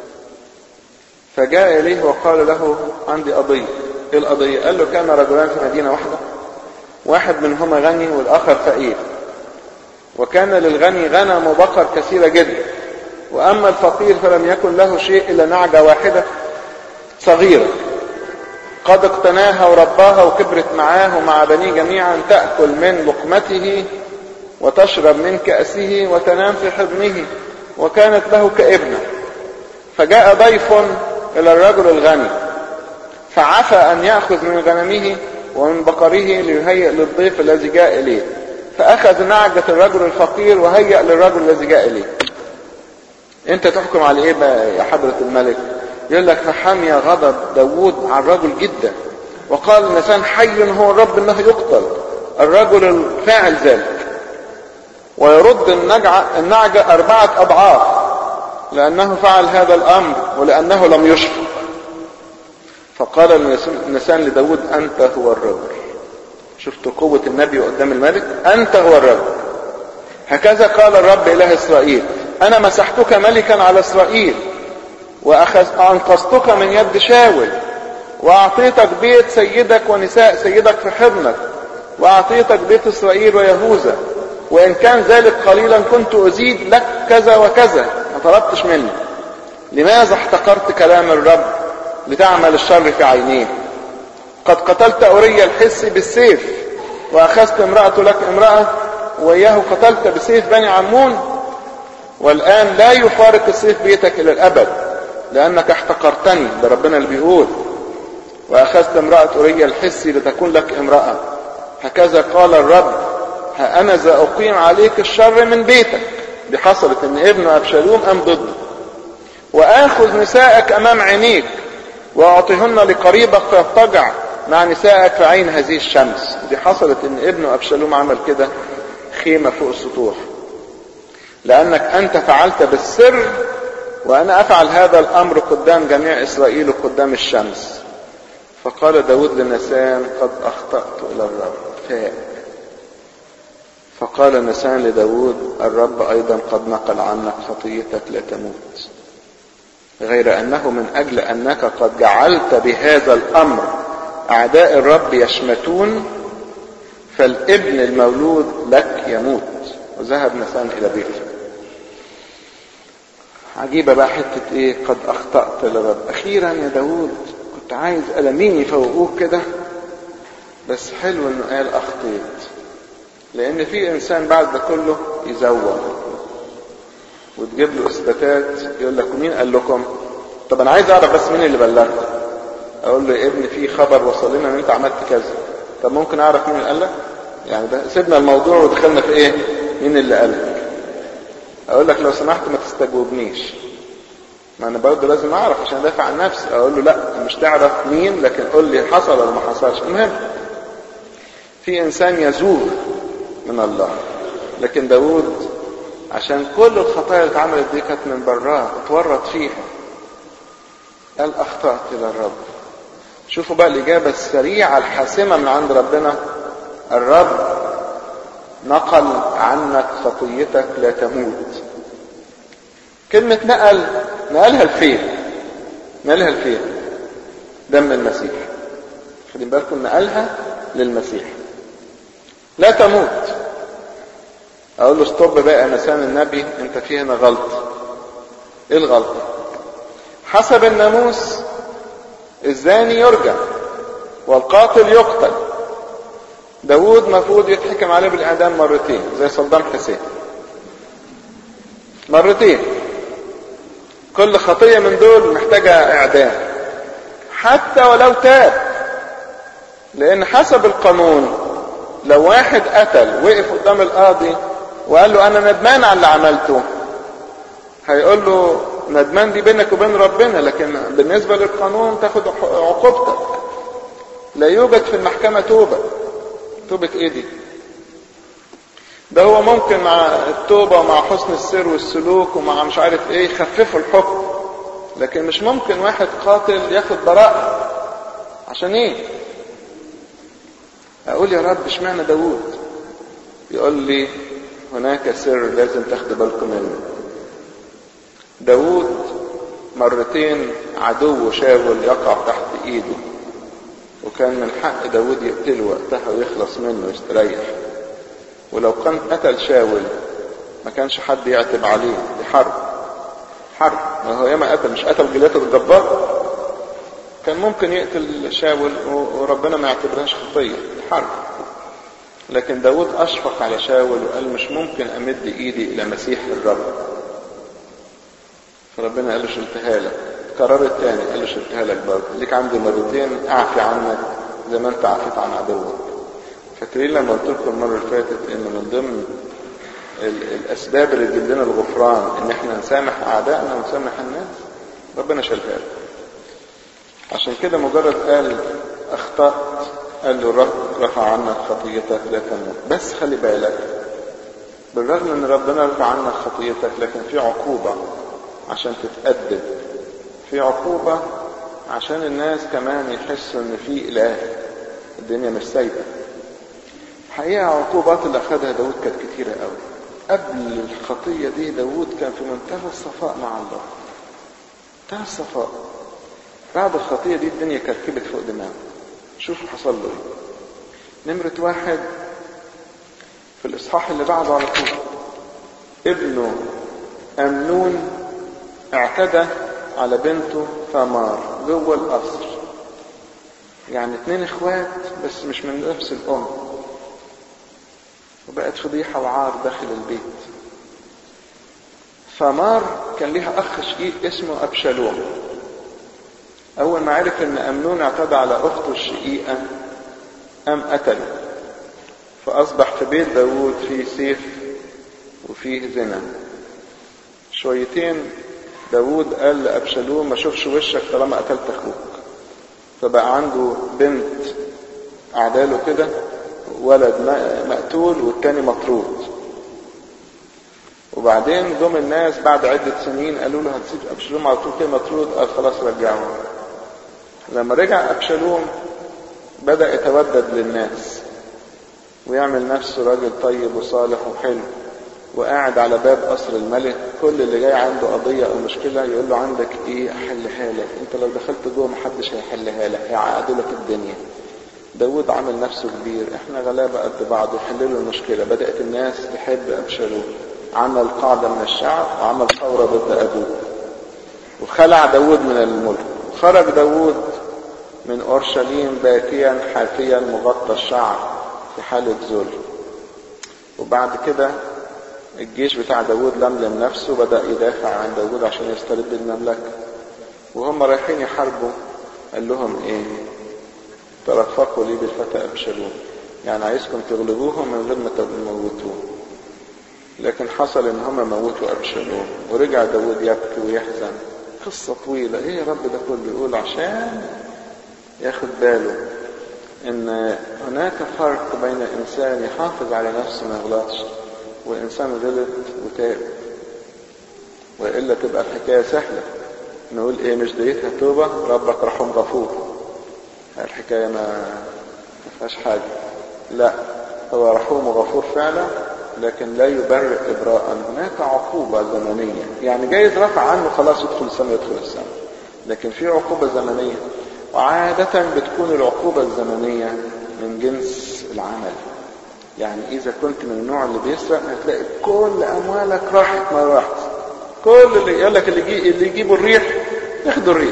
S1: فجاء إليه وقال له عندي قضية إيه القضية قال له كان رجلان في مدينة واحدة واحد منهما غني والآخر فقير وكان للغني غنم وبقر كثيرة جدا وأما الفقير فلم يكن له شيء إلا نعجة واحدة صغيرة قد اقتناها ورباها وكبرت معاه ومع بنيه جميعا تأكل من لقمته وتشرب من كأسه وتنام في حضنه وكانت له كابنة فجاء ضيف إلى الرجل الغني فعفى أن يأخذ من غنمه ومن بقره ليهيئ للضيف الذي جاء إليه فأخذ نعجة الرجل الفقير وهيأ للرجل الذي جاء إليه أنت تحكم على إيه بقى يا حضرة الملك يقول لك فحمي غضب داوود على الرجل جدا وقال النسان حي هو الرب انه يقتل الرجل الفاعل ذلك ويرد النجعة النعجة أربعة أضعاف لأنه فعل هذا الأمر ولأنه لم يشفق فقال النسان لداود أنت هو الرجل شفت قوة النبي قدام الملك أنت هو الرجل هكذا قال الرب إله إسرائيل أنا مسحتك ملكا على إسرائيل وأنقذتك من يد شاول وأعطيتك بيت سيدك ونساء سيدك في حضنك وأعطيتك بيت إسرائيل ويهوذا وإن كان ذلك قليلا كنت أزيد لك كذا وكذا ما طلبتش مني لماذا احتقرت كلام الرب لتعمل الشر في عينيه قد قتلت أوريا الحسي بالسيف وأخذت امرأة لك امرأة وإياه قتلت بسيف بني عمون والآن لا يفارق السيف بيتك إلى الأبد لأنك احتقرتني ده ربنا اللي بيقول وأخذت امرأة أوريا الحسي لتكون لك امرأة هكذا قال الرب ها أنا ذا أقيم عليك الشر من بيتك دي حصلت إن ابن أبشالوم قام ضده وآخذ نسائك أمام عينيك وأعطيهن لقريبك فيضطجع مع نسائك في عين هذه الشمس دي حصلت إن ابن أبشالوم عمل كده خيمة فوق السطوح لأنك أنت فعلت بالسر وأنا أفعل هذا الأمر قدام جميع إسرائيل وقدام الشمس فقال داود لنسان قد أخطأت إلى الرب فاء فقال نسان لداود الرب أيضا قد نقل عنك خطيتك لا تموت غير أنه من أجل أنك قد جعلت بهذا الأمر أعداء الرب يشمتون فالابن المولود لك يموت وذهب نسان إلى بيته عجيبة بقى حتة ايه قد اخطأت لرب اخيرا يا داود كنت عايز ألمين يفوقوك كده بس حلو انه قال اخطيت لان في انسان بعد ده كله يزور وتجيب له اثباتات يقول لك مين قال لكم طب انا عايز اعرف بس مين اللي بلغك اقول له يا ابني في خبر وصل لنا ان انت عملت كذا طب ممكن اعرف مين اللي قال لك يعني ده سيبنا الموضوع ودخلنا في ايه مين اللي قال لك اقول لك لو سمحت ما تستجوبنيش ما انا برضه لازم اعرف عشان ادافع عن نفسي اقول له لا مش تعرف مين لكن قول لي حصل ولا ما حصلش المهم في انسان يزور من الله لكن داود عشان كل الخطايا اللي اتعملت دي كانت من براه اتورط فيها قال اخطأت الى الرب شوفوا بقى الاجابة السريعة الحاسمة من عند ربنا الرب نقل عنك خطيتك لا تموت كلمة نقل نقلها لفين نقلها لفين دم المسيح خدين بالكم نقلها للمسيح لا تموت اقول له ستوب بقى يا نسان النبي انت في هنا غلط ايه الغلطة حسب الناموس الزاني يرجع والقاتل يقتل داود مفروض يتحكم عليه بالاعدام مرتين زي صدام حسين مرتين كل خطية من دول محتاجة اعدام حتى ولو تاب لان حسب القانون لو واحد قتل وقف قدام القاضي وقال له انا ندمان على اللي عملته هيقول له ندمان دي بينك وبين ربنا لكن بالنسبة للقانون تاخد عقوبتك لا يوجد في المحكمة توبة توبة ايه دي ده هو ممكن مع التوبة ومع حسن السير والسلوك ومع مش عارف ايه يخففوا الحكم لكن مش ممكن واحد قاتل ياخد براءة عشان ايه اقول يا رب اشمعنى داوود يقول لي هناك سر لازم تاخدوا بالكم منه داود مرتين عدو شاول يقع تحت ايده وكان من حق داود يقتله وقتها ويخلص منه ويستريح ولو كان قتل شاول ما كانش حد يعتب عليه دي حرب حرب ما هو ياما قتل مش قتل جليات الجبار كان ممكن يقتل شاول وربنا ما يعتبرهاش خطية دي حرب لكن داود أشفق على شاول وقال مش ممكن أمد إيدي إلى مسيح الرب فربنا قال له شلتها لك قرار التاني قال له شلتها لك برضه ليك عندي مرتين أعفي عنك زي ما أنت عفيت عن عدوك فاكرين لما قلت لكم المرة اللي فاتت إن من ضمن الأسباب اللي تجيب لنا الغفران إن إحنا نسامح أعدائنا ونسامح الناس ربنا شالها لك عشان كده مجرد قال أخطأت قال له الرب رفع عنك خطيتك لا تموت بس خلي بالك بالرغم ان ربنا رفع عنك خطيتك لكن في عقوبة عشان تتأدب في عقوبة عشان الناس كمان يحسوا ان في اله الدنيا مش سايبة حقيقة عقوبات اللي اخدها داود كانت كتيرة قوي قبل الخطية دي داود كان في منتهى الصفاء مع الله منتهى الصفاء بعد الخطية دي الدنيا كركبت فوق دماغه شوفوا حصل له ايه نمرة واحد في الإصحاح اللي بعده على طول ابنه أمنون اعتدى على بنته ثمار جوه القصر يعني اتنين اخوات بس مش من نفس الأم وبقت فضيحة وعار داخل البيت ثمار كان ليها أخ شقيق اسمه أبشالوم أول ما عرف إن أمنون اعتدى على أخته الشقيقة قام قتله فأصبح في بيت داوود فيه سيف وفيه زنا شويتين داوود قال لأبشالوم ما شوفش وشك طالما قتلت أخوك فبقى عنده بنت أعداله كده ولد مقتول والتاني مطرود وبعدين جم الناس بعد عدة سنين قالوا له هتسيب أبشالوم على طول كده مطرود قال خلاص رجعه لما رجع أبشالوم بدأ يتودد للناس ويعمل نفسه راجل طيب وصالح وحلو وقاعد على باب قصر الملك كل اللي جاي عنده قضية أو مشكلة يقول له عندك إيه أحلها لك أنت لو دخلت جوه محدش هيحلها لك هيعقدوا لك الدنيا داود عامل نفسه كبير احنا غلابة قد بعض وحللوا المشكلة بدأت الناس تحب أبشالوم عمل قاعدة من الشعب وعمل ثورة ضد أبوه وخلع داود من الملك خرج داود من أورشليم باكيا حافيا مغطى الشعب في حالة ذل وبعد كده الجيش بتاع داود لملم نفسه بدأ يدافع عن داود عشان يسترد المملكة وهم رايحين يحاربوا قال لهم ايه ترفقوا لي بالفتى أبشالوم يعني عايزكم تغلبوهم من غير ما تموتوه لكن حصل ان هم موتوا أبشالوم ورجع داود يبكي ويحزن قصة طويلة ايه يا رب ده كله يقول عشان ياخد باله ان هناك فرق بين انسان يحافظ على نفسه ما يغلطش وانسان غلط وتاب والا تبقى الحكايه سهله نقول ايه مش ديتها توبه ربك رحوم غفور الحكايه ما فيهاش حاجه لا هو رحوم وغفور فعلا لكن لا يبرئ ابراء هناك عقوبه زمنيه يعني جايز رفع عنه خلاص يدخل السماء يدخل السماء لكن في عقوبه زمنيه وعادة بتكون العقوبة الزمنية من جنس العمل يعني إذا كنت من النوع اللي بيسرق هتلاقي كل أموالك راحت ما راحت كل اللي يقول لك اللي, يجي اللي يجيبوا الريح ياخدوا الريح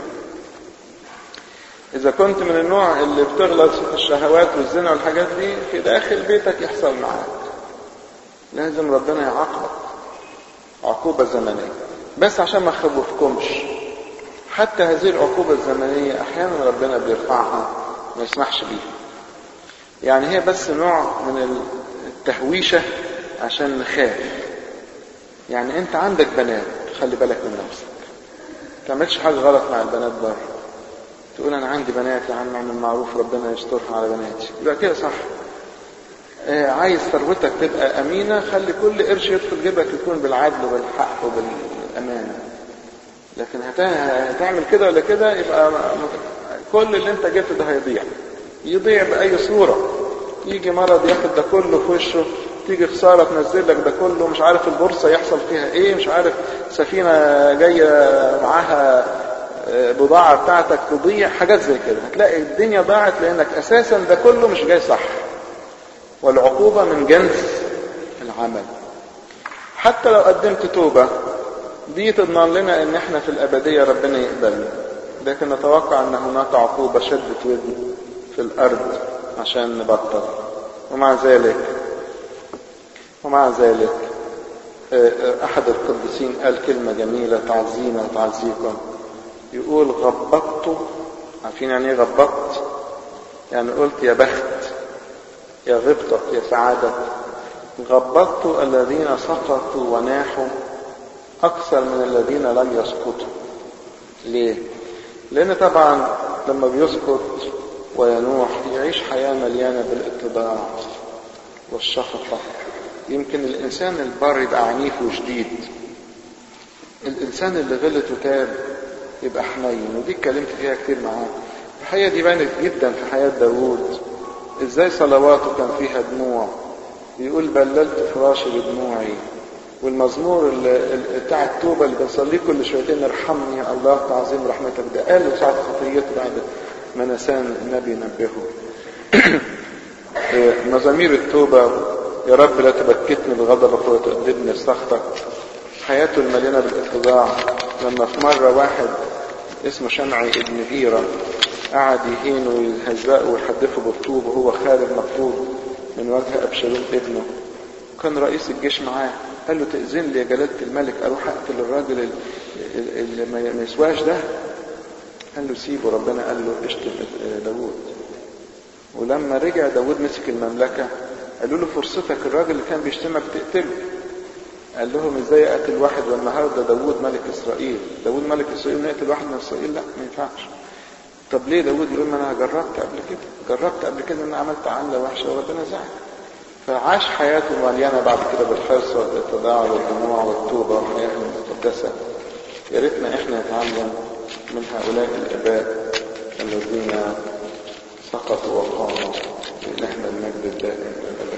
S1: إذا كنت من النوع اللي بتغلط في الشهوات والزنا والحاجات دي في داخل بيتك يحصل معاك لازم ربنا يعاقبك عقوبة زمنية بس عشان ما اخوفكمش حتى هذه العقوبة الزمنية أحيانا ربنا بيرفعها ما يسمحش بيها يعني هي بس نوع من التهويشة عشان نخاف يعني أنت عندك بنات خلي بالك من نفسك ما تعملش حاجة غلط مع البنات بره تقول أنا عندي بنات يا عم أعمل معروف ربنا يسترها على بناتي يبقى كده صح آه عايز ثروتك تبقى أمينة خلي كل قرش يدخل جيبك يكون بالعدل وبالحق وبالأمانة لكن هتعمل كده ولا كده يبقى كل اللي انت جبته ده هيضيع يضيع بأي صورة يجي مرض ياخد ده كله في وشه وتيجي خسارة تنزل لك ده كله مش عارف البورصة يحصل فيها ايه مش عارف سفينة جاية معاها بضاعة بتاعتك تضيع حاجات زي كده هتلاقي الدنيا ضاعت لانك اساسا ده كله مش جاي صح والعقوبة من جنس العمل حتى لو قدمت توبة دي تضمن لنا ان احنا في الابدية ربنا يقبلنا لكن نتوقع ان هناك عقوبة شدت ودن في الارض عشان نبطل ومع ذلك ومع ذلك احد القديسين قال كلمة جميلة تعزينا وتعزيكم يقول غبطت عارفين يعني ايه غبطت يعني قلت يا بخت يا غبطة يا سعادة غبطت الذين سقطوا وناحوا أكثر من الذين لم يسقطوا ليه؟ لأن طبعا لما بيسقط وينوح يعيش حياة مليانة بالاتباع والشفقة يمكن الإنسان البر يبقى عنيف وشديد الإنسان اللي غلط وتاب يبقى حنين ودي اتكلمت فيها كتير معاه الحقيقة دي بانت جدا في حياة داوود ازاي صلواته كان فيها دموع بيقول بللت فراشي بدموعي والمزمور بتاع التوبة اللي بنصليه كل شويتين ارحمني يا الله تعظيم رحمتك ده قال ساعة خطيته بعد ما نسان النبي نبهه مزامير التوبة يا رب لا تبكتني بغضبك وتؤدبني بسخطك حياته المليانة بالاتضاع لما في مرة واحد اسمه شمعي ابن غيرة قعد يهينه ويهزقه ويحدفه بالطوب وهو خارج مطلوب من وجه أبشالوم ابنه كان رئيس الجيش معاه قال له تأذن لي يا جلالة الملك أروح أقتل الراجل اللي ما يسواش ده قال له سيبه ربنا قال له اشتم داوود ولما رجع داوود مسك المملكة قالوا له فرصتك الراجل اللي كان بيشتمك تقتله قال لهم ازاي اقتل واحد والنهارده داوود ملك اسرائيل داوود ملك اسرائيل نقتل واحد من اسرائيل لا ما ينفعش طب ليه داوود يقول ما انا جربت قبل كده جربت قبل كده ان انا عملت عمله وحشه وربنا زعل فعاش حياته مليانه بعد كده بالحرص والاتضاع والدموع والتوبه والحياه المقدسه يا ريتنا احنا نتعلم من هؤلاء الاباء الذين سقطوا وقاموا لان احنا المجد الدائم